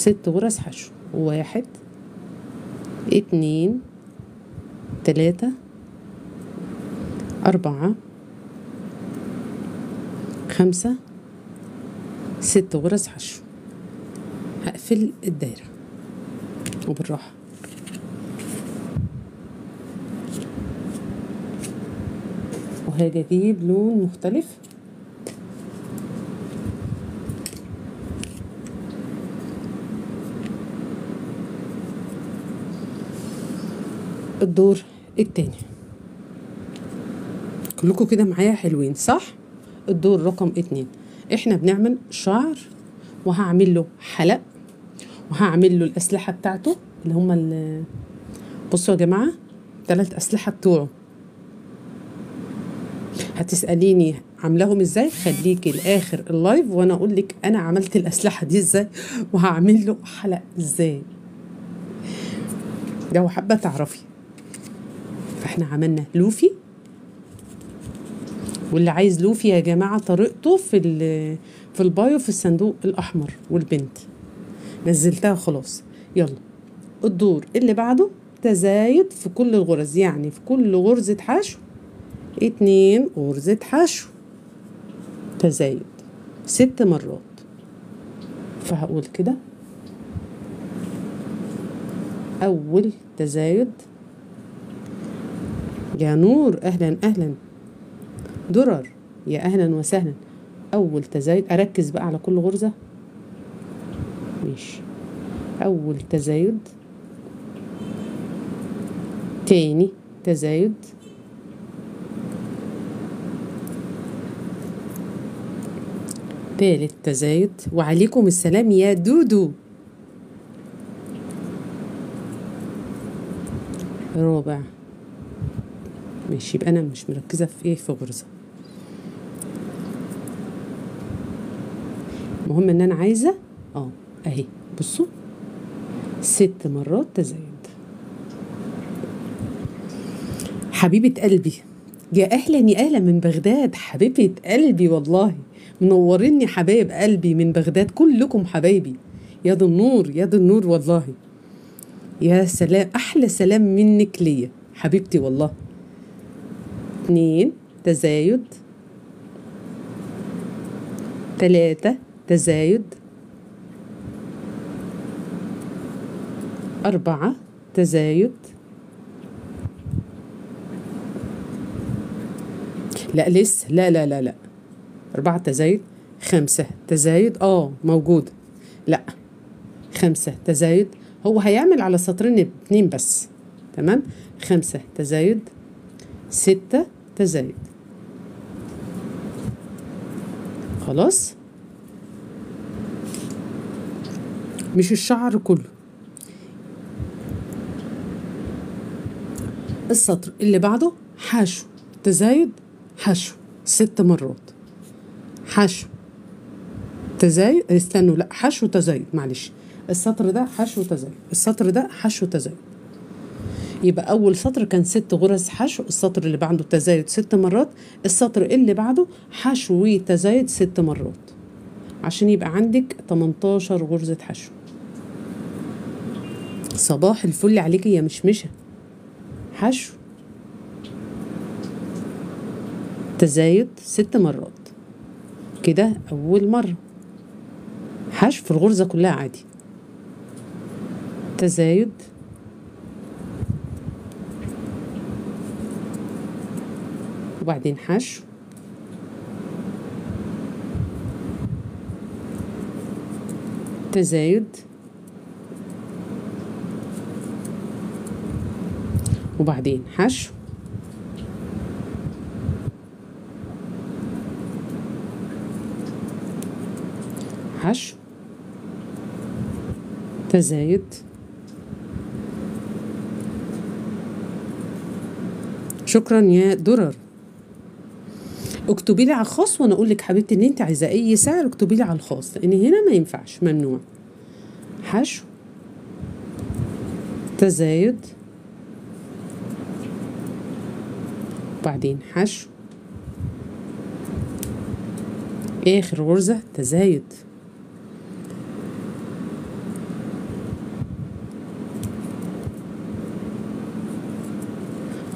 ست غرز حشو واحد اتنين تلاتة أربعة خمسة ست غرز حشو هقفل الدايرة وبالراحة وهاجي اجيب لون مختلف الدور التاني كلكم كده معايا حلوين صح الدور رقم اتنين احنا بنعمل شعر وهعمل له حلق وهعمل له الاسلحه بتاعته اللي هما ال- بصوا يا جماعه ثلاث اسلحه بتوعه هتساليني عاملاهم ازاي خليكي لاخر اللايف وانا اقول لك انا عملت الاسلحه دي ازاي وهعمل له حلق ازاي لو حابه تعرفي فاحنا عملنا لوفي واللي عايز لوفي يا جماعه طريقته في ال- في البايو في الصندوق الاحمر والبنت نزلتها خلاص يلا الدور اللي بعده تزايد في كل الغرز يعني في كل غرزة حشو اتنين غرزة حشو تزايد ست مرات فهقول كده أول تزايد يا نور أهلا أهلا درر يا أهلا وسهلا أول تزايد أركز بقى على كل غرزة ماشي أول تزايد تاني تزايد تالت تزايد وعليكم السلام يا دودو رابع ماشي يبقى انا مش مركزه في ايه في غرزه المهم ان انا عايزه اه اهي بصوا ست مرات تزايد حبيبة قلبي يا أهلا يا أهلا من بغداد حبيبة قلبي والله منوريني حبايب قلبي من بغداد كلكم حبايبي يا ذو النور يا ذو النور والله يا سلام أحلى سلام منك ليا حبيبتي والله اتنين تزايد تلاتة تزايد أربعة تزايد لا لسه لا لا لا لا أربعة تزايد خمسة تزايد اه موجود لا خمسة تزايد هو هيعمل على سطرين اتنين بس تمام خمسة تزايد ستة تزايد خلاص مش الشعر كله السطر اللي بعده حشو تزايد حشو ست مرات حشو تزايد استنوا لا حشو تزايد معلش السطر ده حشو تزايد السطر ده حشو تزايد يبقى اول سطر كان ست غرز حشو السطر اللي بعده تزايد ست مرات السطر اللي بعده حشو وتزايد ست مرات عشان يبقى عندك 18 غرزة حشو صباح الفل عليكي يا مشمشة حشو تزايد ست مرات كده أول مرة حشو في الغرزة كلها عادي تزايد وبعدين حشو تزايد وبعدين حشو حشو تزايد شكرا يا درر اكتبي لي على الخاص وانا اقول لك حبيبتي ان انت عايزه اي سعر اكتبي لي على الخاص لان هنا ما ينفعش ممنوع حشو تزايد بعدين حشو اخر غرزه تزايد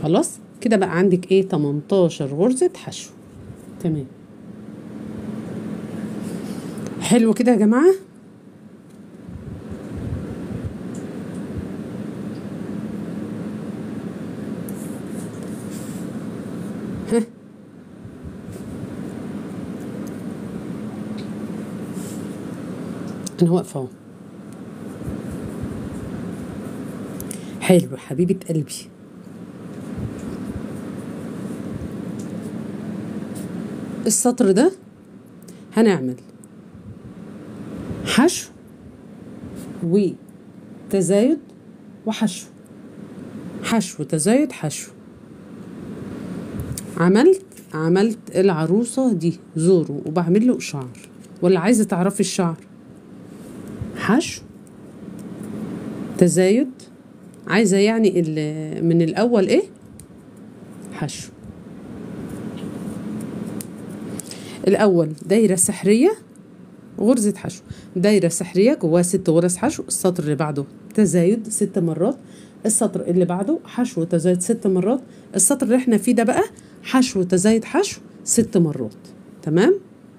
خلاص كده بقى عندك ايه 18 غرزة حشو تمام حلو كده يا جماعة ها انا واقفه اهو حلو حبيبه قلبي السطر ده هنعمل حشو وتزايد وحشو حشو تزايد حشو عملت عملت العروسة دي زورو وبعمل له شعر ولا عايزة تعرفي الشعر حشو تزايد عايزة يعني ال- من الأول إيه حشو الأول دايرة سحرية غرزة حشو دايرة سحرية جواها ست غرز حشو السطر اللي بعده تزايد ست مرات السطر اللي بعده حشو تزايد ست مرات السطر اللي احنا فيه ده بقى حشو تزايد حشو ست مرات تمام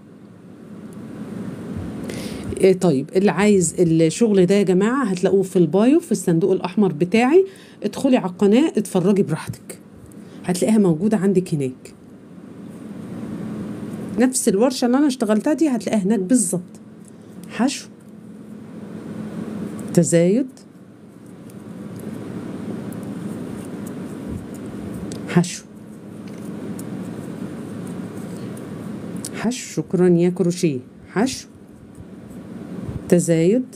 إيه طيب اللي عايز الشغل ده يا جماعة هتلاقوه في البايو في الصندوق الأحمر بتاعي ادخلي على القناة اتفرجي براحتك هتلاقيها موجودة عندك هناك نفس الورشة اللي أنا اشتغلتها دي هتلاقيها هناك بالظبط حشو تزايد حشو حشو شكرا يا كروشيه حشو تزايد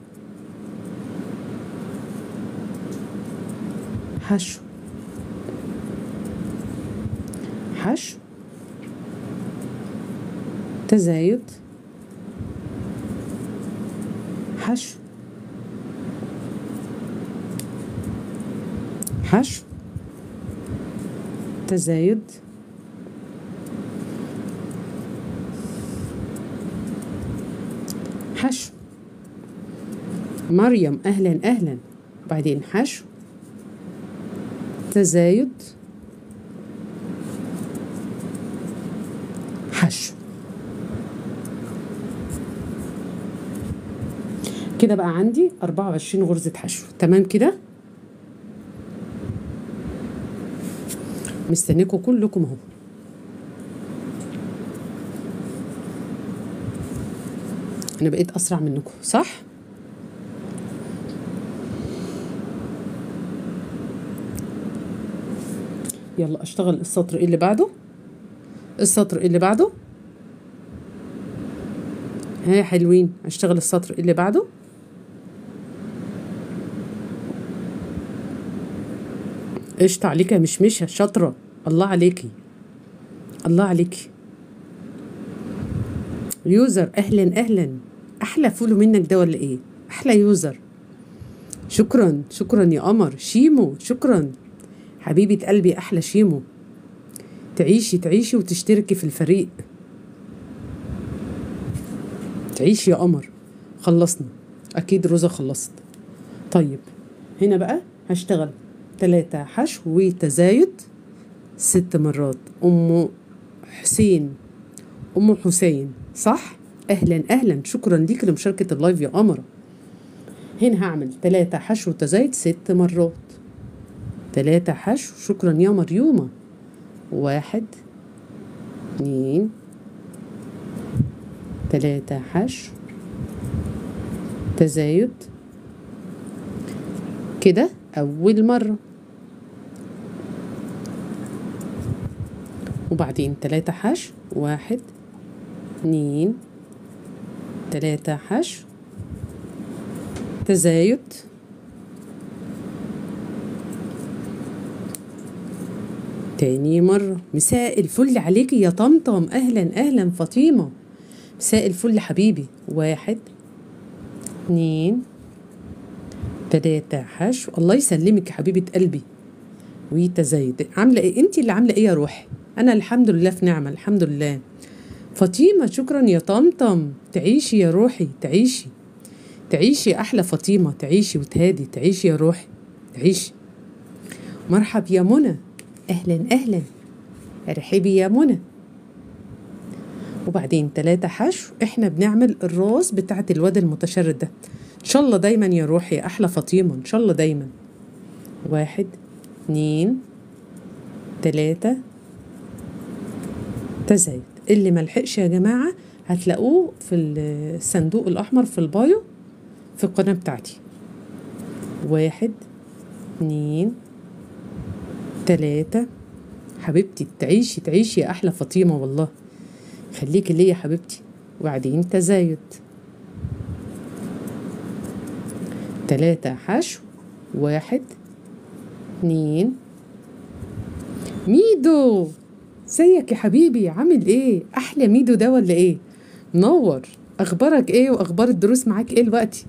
حشو حشو تزايد حشو حشو تزايد حشو مريم اهلا اهلا بعدين حشو تزايد حشو كده بقى عندي 24 غرزة حشو تمام كده مستنيكم كلكم اهو انا بقيت اسرع منكم صح يلا اشتغل السطر اللي بعده السطر اللي بعده ها حلوين اشتغل السطر اللي بعده قشطة عليك يا مشمشة شاطرة الله عليكي الله عليكي يوزر اهلا اهلا احلى فولو منك ده ولا ايه احلى يوزر شكرا شكرا يا قمر شيمو شكرا حبيبة قلبي احلى شيمو تعيشي تعيشي وتشتركي في الفريق تعيشي يا قمر خلصنا اكيد روزا خلصت طيب هنا بقى هشتغل تلاتة حشو وتزايد ست مرات ام حسين ام حسين صح اهلا اهلا شكرا ليك لمشاركة اللايف يا قمرة هنا هعمل تلاتة حشو تزايد ست مرات تلاتة حشو شكرا يا مريومة واحد اتنين تلاتة حشو تزايد كده أول مرة وبعدين تلاتة حشو واحد اتنين تلاتة حشو تزايد تاني مرة مساء الفل عليكي يا طمطم أهلا أهلا فاطمة مساء الفل حبيبي واحد اتنين تلاتة حشو الله يسلمك يا حبيبة قلبي وتزايد عاملة ايه انتي اللي عاملة ايه يا روحي انا الحمد لله في نعمة الحمد لله فاطمة شكرا يا طمطم تعيشي يا روحي تعيشي تعيشي احلى فاطمة تعيشي وتهادي تعيشي يا روحي تعيشي مرحب يا منى اهلا اهلا ارحبي يا منى وبعدين تلاتة حشو احنا بنعمل الراس بتاعت الواد المتشرد ده ان شاء الله دايما يا روحي يا احلى فاطمه ان شاء الله دايما واحد اتنين تلاتة تزايد اللي ملحقش يا جماعة هتلاقوه في الصندوق الأحمر في البايو في القناة بتاعتي واحد اتنين تلاتة حبيبتي تعيشي تعيشي يا أحلى فاطمة والله خليكي ليا حبيبتي وبعدين تزايد تلاتة حشو واحد اتنين ميدو ازيك يا حبيبي عامل ايه احلى ميدو ده ولا ايه منور اخبارك ايه واخبار الدروس معاك ايه دلوقتي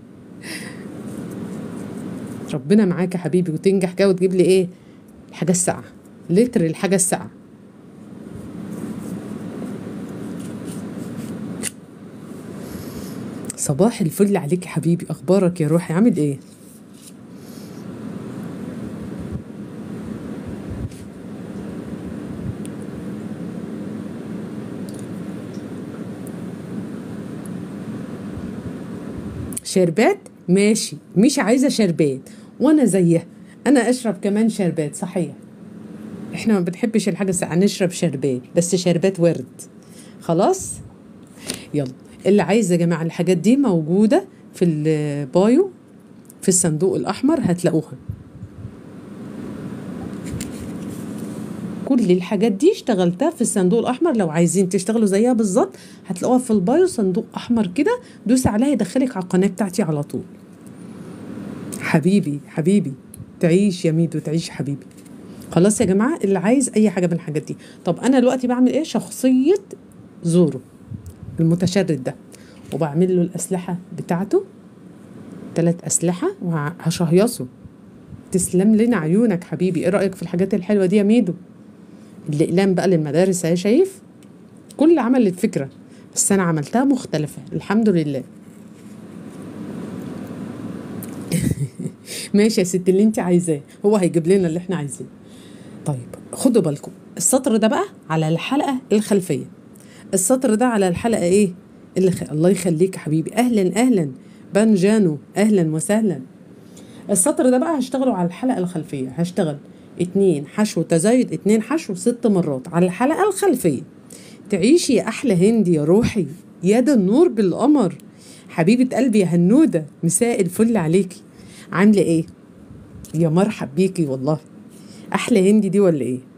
ربنا معاك يا حبيبي وتنجح كده وتجيب لي ايه الحاجه الساقعه لتر الحاجه الساقعه صباح الفل عليك يا حبيبي اخبارك يا روحي عامل ايه شربات ماشي مش عايزه شربات وانا زيها انا اشرب كمان شربات صحيح احنا ما بنحبش الحاجه الساقعه نشرب شربات بس شربات ورد خلاص يلا اللي عايز يا جماعه الحاجات دي موجوده في البايو في الصندوق الاحمر هتلاقوها كل الحاجات دي اشتغلتها في الصندوق الاحمر لو عايزين تشتغلوا زيها بالظبط هتلاقوها في البايو صندوق احمر كده دوسي عليها يدخلك على القناه بتاعتي على طول حبيبي حبيبي تعيش يا ميدو تعيش حبيبي خلاص يا جماعه اللي عايز اي حاجه من الحاجات دي طب انا دلوقتي بعمل ايه شخصيه زورو المتشرد ده وبعمل له الاسلحه بتاعته ثلاث اسلحه وهشهيصه تسلم لنا عيونك حبيبي ايه رايك في الحاجات الحلوه دي يا ميدو الاقلام بقى للمدارس اهي شايف كل عملت فكره بس انا عملتها مختلفه الحمد لله ماشي يا ست اللي انت عايزاه هو هيجيب لنا اللي احنا عايزينه طيب خدوا بالكم السطر ده بقى على الحلقه الخلفيه السطر ده على الحلقه ايه اللي خ... الله يخليك يا حبيبي اهلا اهلا بانجانو اهلا وسهلا السطر ده بقى هشتغله على الحلقه الخلفيه هشتغل اتنين حشو تزايد اتنين حشو ست مرات على الحلقه الخلفيه تعيشي يا احلى هندي يا روحي يا ده النور بالقمر حبيبه قلبي يا هنوده مساء الفل عليكي عامله ايه يا مرحب بيكي والله احلى هندي دي ولا ايه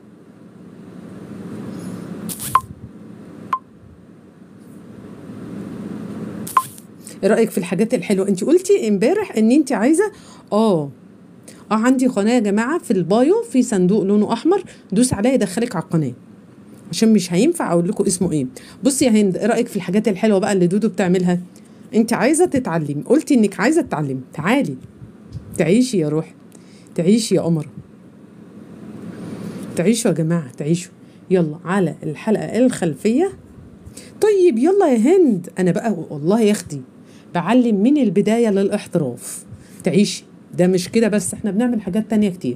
ايه رايك في الحاجات الحلوه انت قلتي امبارح ان انت عايزه اه اه عندي قناه يا جماعه في البايو في صندوق لونه احمر دوس عليه يدخلك على القناه عشان مش هينفع اقول لكم اسمه ايه بصي يا هند ايه رايك في الحاجات الحلوه بقى اللي دودو بتعملها انت عايزه تتعلمي قلتي انك عايزه تتعلمي تعالي تعيشي يا روحي تعيشي يا قمر تعيشوا يا جماعه تعيشوا يلا على الحلقه الخلفيه طيب يلا يا هند انا بقى والله يا اختي بعلم من البدايه للاحتراف تعيشي ده مش كده بس احنا بنعمل حاجات تانية كتير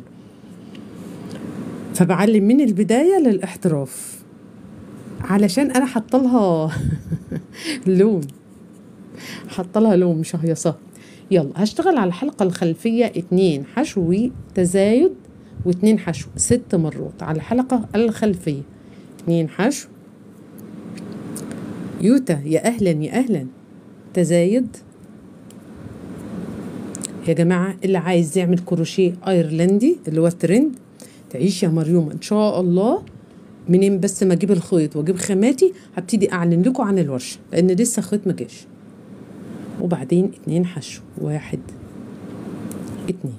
فبعلم من البدايه للاحتراف علشان انا حاطه لها لون حاطه لها لون مش هيصه يلا هشتغل على الحلقه الخلفيه اتنين حشو تزايد واتنين حشو ست مرات على الحلقه الخلفيه اتنين حشو يوتا يا اهلا يا اهلا تزايد يا جماعه اللي عايز يعمل كروشيه ايرلندي اللي هو الترند تعيش يا مريوم ان شاء الله منين بس ما اجيب الخيط واجيب خاماتي هبتدي اعلن لكم عن الورشه لان لسه خيط ما جاش وبعدين اتنين حشو واحد اتنين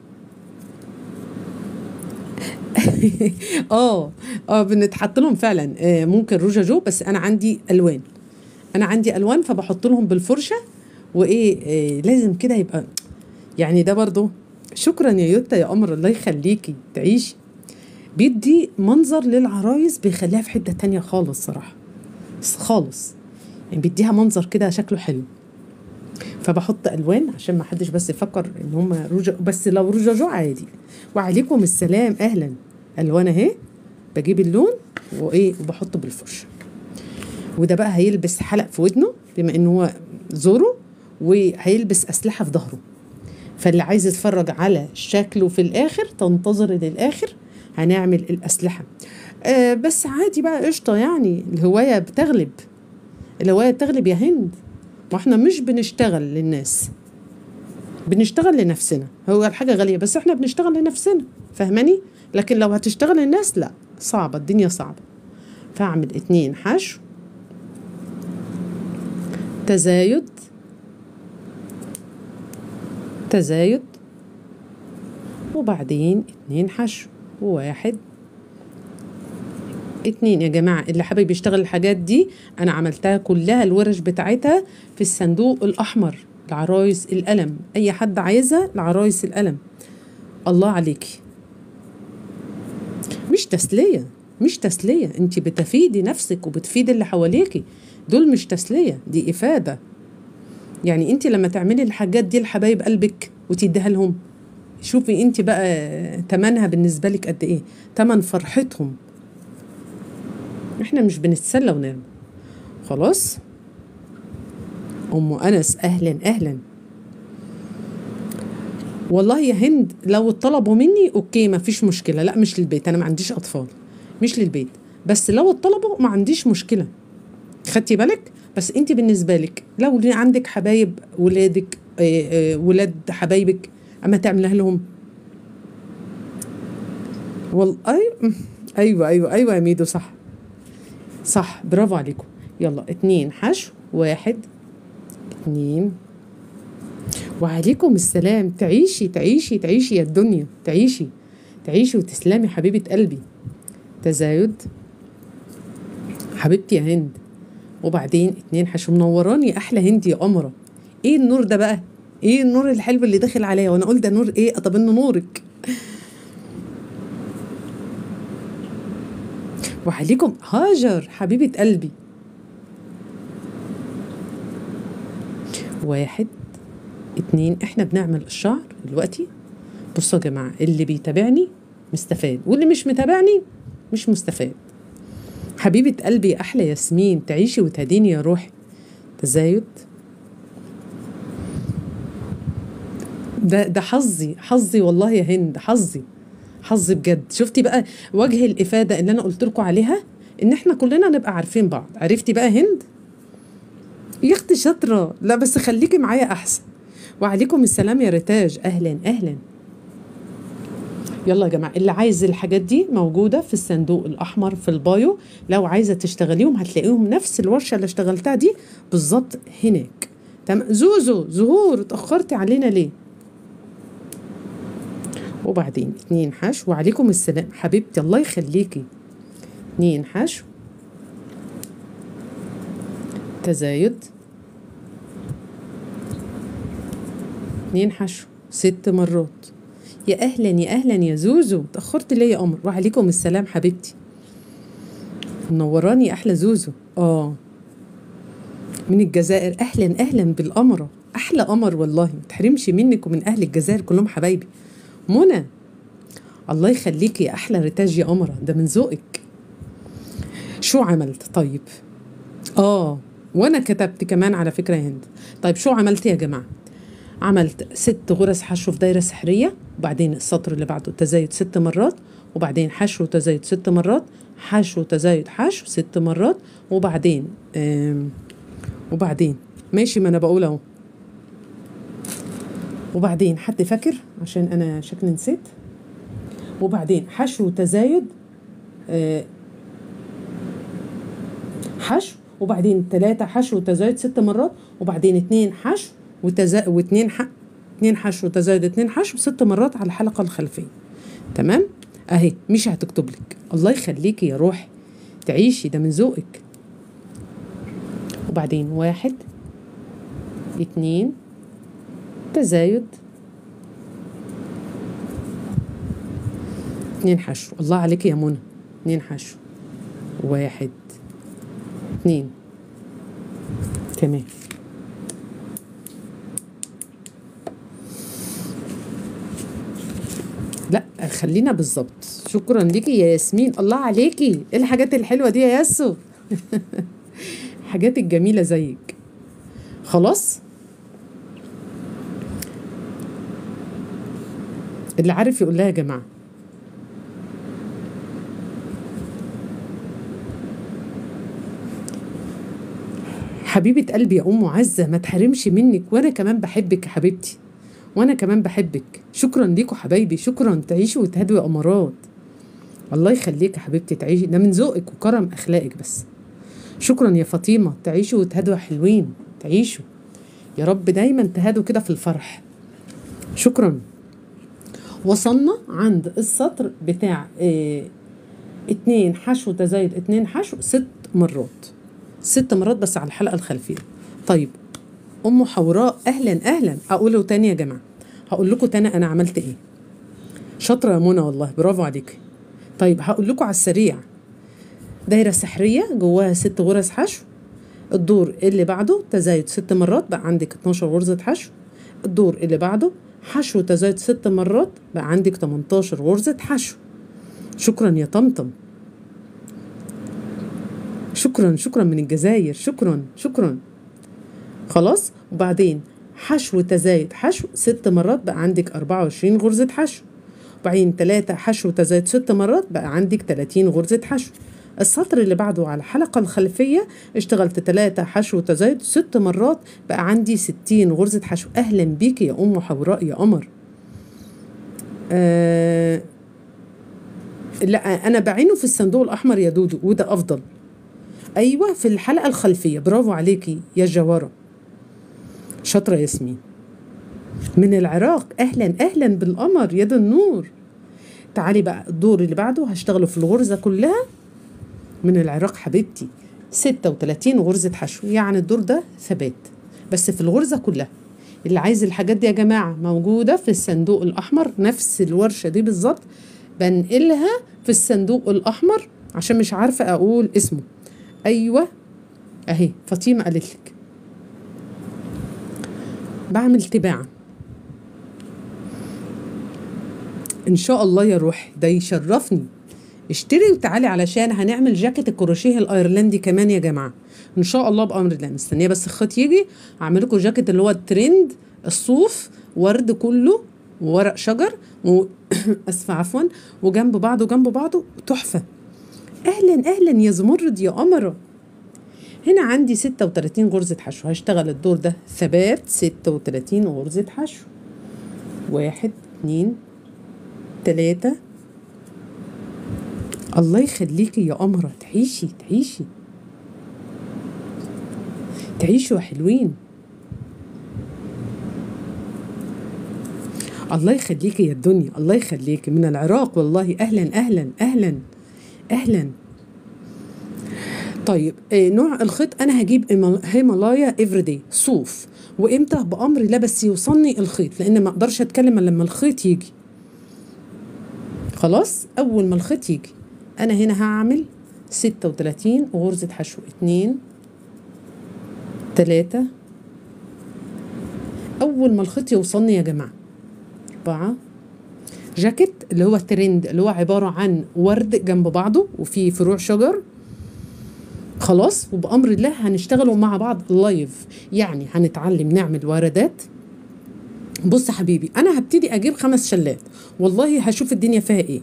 اه اه بنتحط لهم فعلا آه ممكن روجاجو بس انا عندي الوان انا عندي الوان فبحط لهم بالفرشه وايه آه لازم كده يبقى يعني ده برضو شكرا يا يوتا يا قمر الله يخليكي تعيشي بيدي منظر للعرايس بيخليها في حته تانية خالص صراحه خالص يعني بيديها منظر كده شكله حلو فبحط الوان عشان ما حدش بس يفكر ان هم روجا بس لو رجاجو عادي وعليكم السلام اهلا الوان اهي بجيب اللون وايه وبحطه بالفرشه وده بقى هيلبس حلق في ودنه بما ان هو زوره وهيلبس اسلحه في ظهره فاللي عايز يتفرج على شكله في الاخر تنتظر للاخر هنعمل الاسلحه آه بس عادي بقى قشطه يعني الهوايه بتغلب الهوايه بتغلب يا هند واحنا مش بنشتغل للناس بنشتغل لنفسنا هو الحاجة غالية بس احنا بنشتغل لنفسنا فاهماني لكن لو هتشتغل للناس لا صعبة الدنيا صعبة فاعمل اتنين حشو تزايد تزايد وبعدين اتنين حشو واحد اتنين يا جماعة اللي حابب يشتغل الحاجات دي أنا عملتها كلها الورش بتاعتها في الصندوق الأحمر لعرايس القلم أي حد عايزها لعرايس القلم الله عليكي مش تسلية مش تسلية انت بتفيدي نفسك وبتفيدي اللي حواليكي دول مش تسلية دي إفادة يعني انت لما تعملي الحاجات دي لحبايب قلبك وتديها لهم شوفي انت بقى تمنها بالنسبة لك قد ايه تمن فرحتهم احنا مش بنتسلى ونرمي خلاص ام انس اهلا اهلا والله يا هند لو طلبوا مني اوكي ما فيش مشكله لا مش للبيت انا ما عنديش اطفال مش للبيت بس لو طلبوا ما عنديش مشكله خدتي بالك بس انت بالنسبه لك لو عندك حبايب ولادك آه، آه، ولاد حبايبك اما تعملها لهم والله ايوه ايوه ايوه يا ميدو صح صح برافو عليكم يلا اتنين حشو واحد اتنين وعليكم السلام تعيشي تعيشي تعيشي يا الدنيا تعيشي تعيشي وتسلمي حبيبة قلبي تزايد حبيبتي يا هند وبعدين اتنين حشو منوراني احلى هند يا قمره ايه النور ده بقى ايه النور الحلو اللي داخل عليا وانا قلت ده نور ايه طب انه نورك وعليكم هاجر حبيبة قلبي واحد اتنين احنا بنعمل الشعر دلوقتي بصوا يا جماعة اللي بيتابعني مستفاد واللي مش متابعني مش مستفاد حبيبة قلبي يا أحلى ياسمين تعيشي وتهديني يا روحي تزايد ده ده حظي حظي والله يا هند حظي حظي بجد شفتي بقى وجه الإفادة اللي أنا قلت لكم عليها إن إحنا كلنا نبقى عارفين بعض عرفتي بقى هند يا اختي شاطرة لا بس خليكي معايا أحسن وعليكم السلام يا ريتاج أهلا أهلا يلا يا جماعة اللي عايز الحاجات دي موجودة في الصندوق الأحمر في البايو لو عايزة تشتغليهم هتلاقيهم نفس الورشة اللي اشتغلتها دي بالظبط هناك تمام زوزو زهور اتأخرتي علينا ليه وبعدين اتنين حشو وعليكم السلام حبيبتي الله يخليكي اتنين حشو تزايد اتنين حشو ست مرات يا اهلا يا اهلا يا زوزو تاخرت ليه يا قمر وعليكم السلام حبيبتي منوراني احلى زوزو اه من الجزائر اهلا اهلا بالقمره احلى قمر والله ما تحرمش منك ومن اهل الجزائر كلهم حبايبي منى الله يخليكي يا احلى ريتاج يا قمره ده من ذوقك شو عملت طيب اه وانا كتبت كمان على فكره يا هند طيب شو عملت يا جماعه عملت ست غرز حشو في دايره سحريه وبعدين السطر اللي بعده تزايد ست مرات وبعدين حشو تزايد ست مرات حشو تزايد حشو ست مرات وبعدين آم وبعدين ماشي ما انا بقول اهو وبعدين حد فاكر عشان انا شكلي نسيت وبعدين حشو تزايد آه حشو وبعدين ثلاثة حشو وتزايد ست مرات وبعدين اتنين حشو وتزا... واتنين ح... اتنين حشو وتزايد اتنين حشو ست مرات على الحلقة الخلفية تمام اهي مش هتكتب لك الله يخليكي يا روحي تعيشي ده من ذوقك وبعدين واحد اتنين تزايد اتنين حشو الله عليك يا منى اتنين حشو واحد اتنين تمام لا خلينا بالظبط شكرا ليكي يا ياسمين الله عليكي ايه الحاجات الحلوه دي يا ياسو حاجات الجميله زيك خلاص اللي عارف يقول لها يا جماعه حبيبة قلبي يا أم عزة ما تحرمش منك وأنا كمان بحبك يا حبيبتي وأنا كمان بحبك شكرا ليكوا حبايبي شكرا تعيشوا وتهدوا يا أمارات الله يخليك يا حبيبتي تعيشي ده من ذوقك وكرم أخلاقك بس شكرا يا فاطمة تعيشوا وتهدوا يا حلوين تعيشوا يا رب دايما تهادوا كده في الفرح شكرا وصلنا عند السطر بتاع اه اتنين حشو تزايد اتنين حشو ست مرات ست مرات بس على الحلقة الخلفية طيب أم حوراء أهلا أهلا أقوله تاني يا جماعة هقول لكم تاني أنا عملت إيه شاطرة يا منى والله برافو عليك طيب هقول لكم على السريع دايرة سحرية جواها ست غرز حشو الدور اللي بعده تزايد ست مرات بقى عندك 12 غرزة حشو الدور اللي بعده حشو تزايد ست مرات بقى عندك 18 غرزة حشو شكرا يا طمطم شكرا شكرا من الجزائر شكرا شكرا خلاص وبعدين حشو تزايد حشو ست مرات بقى عندك 24 غرزة حشو وبعدين تلاتة حشو تزايد ست مرات بقى عندك 30 غرزة حشو السطر اللي بعده على الحلقة الخلفية اشتغلت تلاتة حشو تزايد ست مرات بقى عندي 60 غرزة حشو أهلا بيكي يا أم حوراء يا قمر آه لا أنا بعينه في الصندوق الأحمر يا دودو وده أفضل ايوه في الحلقه الخلفيه برافو عليكي يا جواره شاطره ياسمين من العراق اهلا اهلا بالقمر يد النور تعالي بقى الدور اللي بعده هشتغله في الغرزه كلها من العراق حبيبتي 36 غرزه حشو يعني الدور ده ثبات بس في الغرزه كلها اللي عايز الحاجات دي يا جماعه موجوده في الصندوق الاحمر نفس الورشه دي بالظبط بنقلها في الصندوق الاحمر عشان مش عارفه اقول اسمه ايوه اهي فاطمه قالت لك بعمل تباعا ان شاء الله يا روحي ده يشرفني اشتري وتعالي علشان هنعمل جاكيت الكروشيه الايرلندي كمان يا جماعه ان شاء الله بامر الله مستنيه بس الخيط يجي اعمل لكم جاكيت اللي هو الترند الصوف ورد كله وورق شجر و... اسفه عفوا وجنب بعضه جنب بعضه تحفه اهلا اهلا يا زمرد يا قمره هنا عندي 36 غرزة حشو هشتغل الدور ده ثبات 36 غرزة حشو واحد اتنين تلاتة الله يخليكي يا قمرة تعيشي تعيشي تعيشوا يا حلوين الله يخليكي يا الدنيا الله يخليكي من العراق والله اهلا اهلا اهلا اهلا طيب آه نوع الخيط انا هجيب هيمالايا افريداي صوف وامتى بامر الله بس يوصلني الخيط لان ما اقدرش اتكلم الا لما الخيط يجي خلاص اول ما الخيط يجي انا هنا هعمل 36 غرزة حشو اتنين تلاتة اول ما الخيط يوصلني يا جماعة اربعة جاكيت اللي هو الترند اللي هو عبارة عن ورد جنب بعضه وفيه فروع شجر خلاص وبأمر الله هنشتغلوا مع بعض لايف يعني هنتعلم نعمل وردات بص يا حبيبي انا هبتدي اجيب خمس شلات والله هشوف الدنيا فيها ايه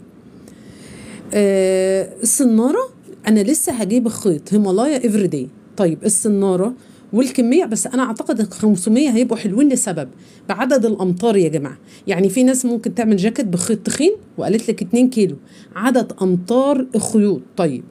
آه الصناره انا لسه هجيب الخيط هيمالايا افريداي طيب الصناره والكميه بس انا اعتقد ال 500 هيبقوا حلوين لسبب بعدد الامتار يا جماعه يعني في ناس ممكن تعمل جاكيت بخيط تخين وقالت لك 2 كيلو عدد امتار الخيوط طيب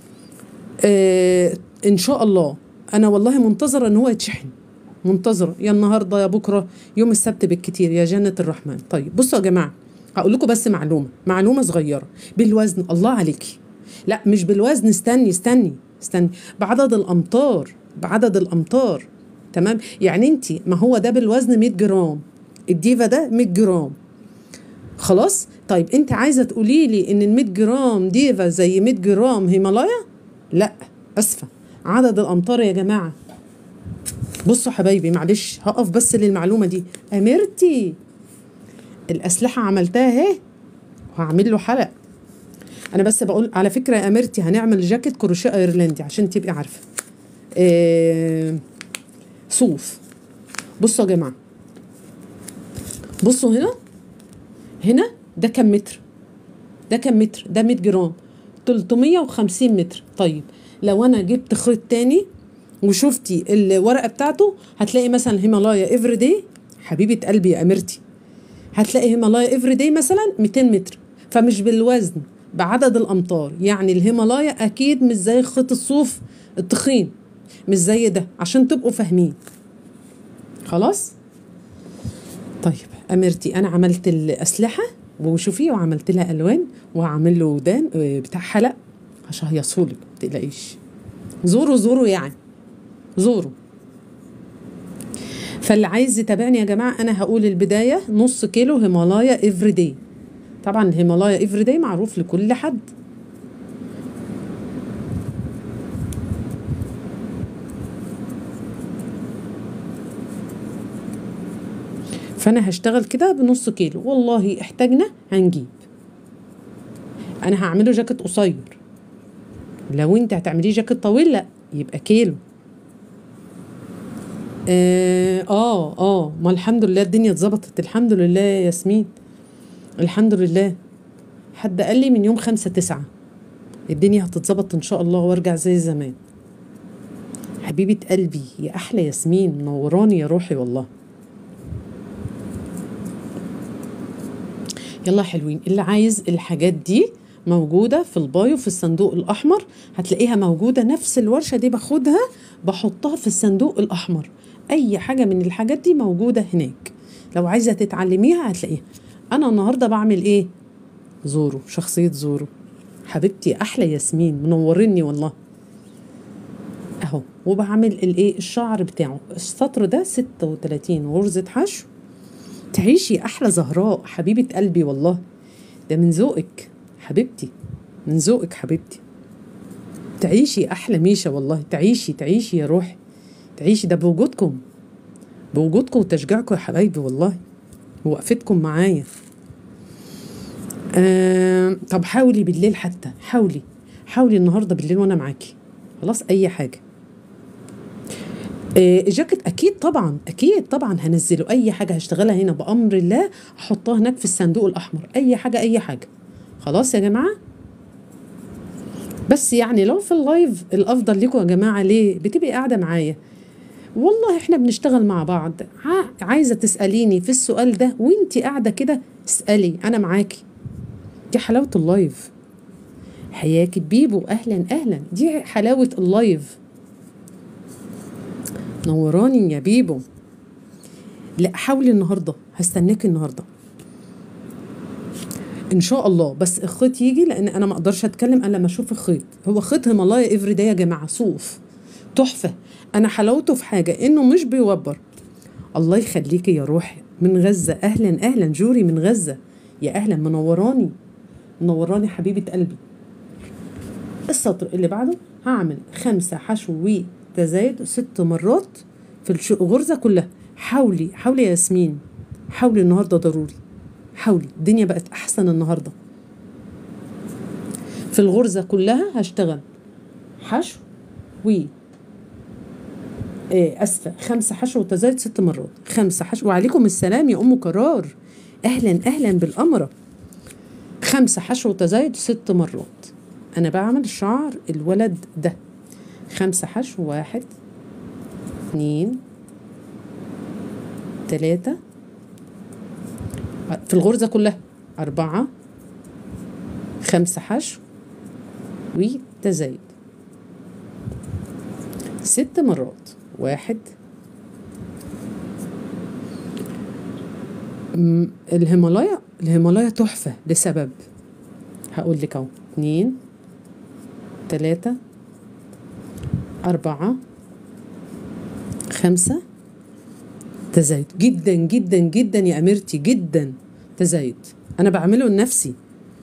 آه ان شاء الله انا والله منتظره ان هو يتشحن منتظره يا النهارده يا بكره يوم السبت بالكتير يا جنه الرحمن طيب بصوا يا جماعه هقول لكم بس معلومه معلومه صغيره بالوزن الله عليكي لا مش بالوزن استني استني استني بعدد الامتار بعدد الامتار تمام يعني انت ما هو ده بالوزن 100 جرام الديفا ده 100 جرام خلاص طيب انت عايزه تقولي لي ان ال 100 جرام ديفا زي 100 جرام هيمالايا لا اسفه عدد الامتار يا جماعه بصوا حبايبي معلش هقف بس للمعلومه دي اميرتي الاسلحه عملتها اهي وهعمل له حلق انا بس بقول على فكره يا اميرتي هنعمل جاكيت كروشيه ايرلندي عشان تبقي عارفه آه صوف بصوا يا جماعه بصوا هنا هنا ده كام متر ده كام متر ده 100 جرام 350 متر طيب لو انا جبت خيط تاني وشفتي الورقه بتاعته هتلاقي مثلا هيمالايا افري داي حبيبه قلبي يا اميرتي هتلاقي هيمالايا افري داي مثلا 200 متر فمش بالوزن بعدد الامتار يعني الهيمالايا اكيد مش زي خيط الصوف التخين مش زي ده عشان تبقوا فاهمين خلاص طيب اميرتي انا عملت الاسلحه وشوفي وعملت لها الوان وهعمل له ودان آه، بتاع حلق هشهيصهولك ما تقلقيش زوروا زوروا يعني زوروا فاللي عايز يتابعني يا جماعه انا هقول البدايه نص كيلو هيمالايا افري داي طبعا الهيمالايا افري داي معروف لكل حد فانا هشتغل كده بنص كيلو والله احتاجنا هنجيب انا هعمله جاكيت قصير لو انت هتعمليه جاكيت طويل لا يبقى كيلو اه اه, آه ما الحمد لله الدنيا اتظبطت الحمد لله يا ياسمين الحمد لله حد قال لي من يوم خمسة تسعة الدنيا هتتظبط ان شاء الله وارجع زي زمان حبيبة قلبي يا احلى ياسمين منوراني يا روحي والله يلا حلوين اللي عايز الحاجات دي موجودة في البايو في الصندوق الأحمر هتلاقيها موجودة نفس الورشة دي باخدها بحطها في الصندوق الأحمر أي حاجة من الحاجات دي موجودة هناك لو عايزة تتعلميها هتلاقيها أنا النهاردة بعمل إيه زورو شخصية زورو حبيبتي أحلى ياسمين منورني والله أهو وبعمل الإيه الشعر بتاعه السطر ده 36 غرزة حشو تعيشي احلى زهراء حبيبه قلبي والله ده من ذوقك حبيبتي من ذوقك حبيبتي تعيشي احلى ميشه والله تعيشي تعيشي يا روحي تعيشي ده بوجودكم بوجودكم وتشجيعكم يا حبايبي والله ووقفتكم معايا آه طب حاولي بالليل حتى حاولي حاولي النهارده بالليل وانا معاكي خلاص اي حاجه آه، الجاكيت اكيد طبعا اكيد طبعا هنزله اي حاجه هشتغلها هنا بامر الله احطها هناك في الصندوق الاحمر اي حاجه اي حاجه خلاص يا جماعه بس يعني لو في اللايف الافضل لكم يا جماعه ليه بتبقي قاعده معايا والله احنا بنشتغل مع بعض ع- عايزه تساليني في السؤال ده وانتي قاعده كده اسالي انا معاكي دي حلاوه اللايف حياك بيبو اهلا اهلا دي حلاوه اللايف نوراني يا بيبو لا حاولي النهارده هستناكي النهارده ان شاء الله بس الخيط يجي لان انا ما اقدرش اتكلم الا لما اشوف الخيط هو خيط هيمالايا افري داي يا جماعه صوف تحفه انا حلاوته في حاجه انه مش بيوبر الله يخليكي يا روحي من غزه اهلا اهلا جوري من غزه يا اهلا منوراني منوراني حبيبه قلبي السطر اللي بعده هعمل خمسة حشو وتزايد ست مرات في الش- الغرزة كلها حاولي حاولي يا ياسمين حاولي النهاردة ضروري حاولي الدنيا بقت أحسن النهاردة في الغرزة كلها هشتغل حشو و إيه أسفة خمسة حشو وتزايد ست مرات خمسة حشو وعليكم السلام يا أم قرار أهلا أهلا بالأمرة خمسة حشو وتزايد ست مرات أنا بعمل شعر الولد ده خمسة حشو واحد اتنين تلاتة في الغرزة كلها أربعة خمسة حشو وتزايد ست مرات واحد م- الهيمالايا الهيمالايا تحفة لسبب هقول لك اهو اتنين تلاتة أربعة خمسة تزايد جدا جدا جدا يا أميرتي جدا تزايد أنا بعمله لنفسي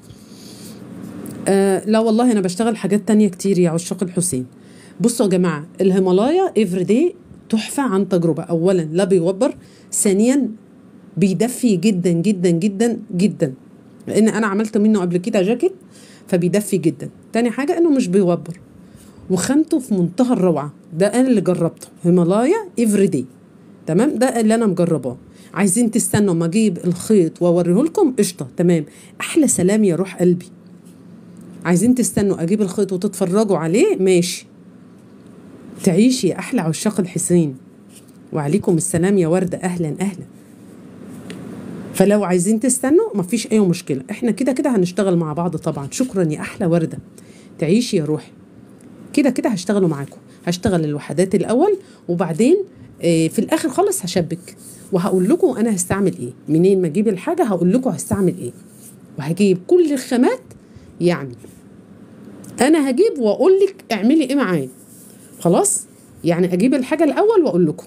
آه لا والله أنا بشتغل حاجات تانية كتير يا عشاق الحسين بصوا يا جماعة الهيمالايا افري داي تحفة عن تجربة أولا لا بيوبر ثانيا بيدفي جدا جدا جدا جدا لان انا عملت منه قبل كده جاكيت فبيدفي جدا تاني حاجه انه مش بيوبر وخامته في منتهى الروعه ده انا اللي جربته هيمالايا افري داي تمام ده اللي انا مجرباه عايزين تستنوا ما اجيب الخيط واوريه لكم قشطه تمام احلى سلام يا روح قلبي عايزين تستنوا اجيب الخيط وتتفرجوا عليه ماشي تعيشي يا احلى عشاق الحسين وعليكم السلام يا ورده اهلا اهلا فلو عايزين تستنوا مفيش اي مشكله احنا كده كده هنشتغل مع بعض طبعا شكرا يا احلى ورده تعيشي يا روحي كده كده هشتغلوا معاكم هشتغل الوحدات الاول وبعدين آه، في الاخر خالص هشبك وهقول لكم انا هستعمل ايه منين ما اجيب الحاجه هقول لكم هستعمل ايه وهجيب كل الخامات يعني انا هجيب واقول لك اعملي ايه معايا خلاص يعني اجيب الحاجه الاول واقول لكم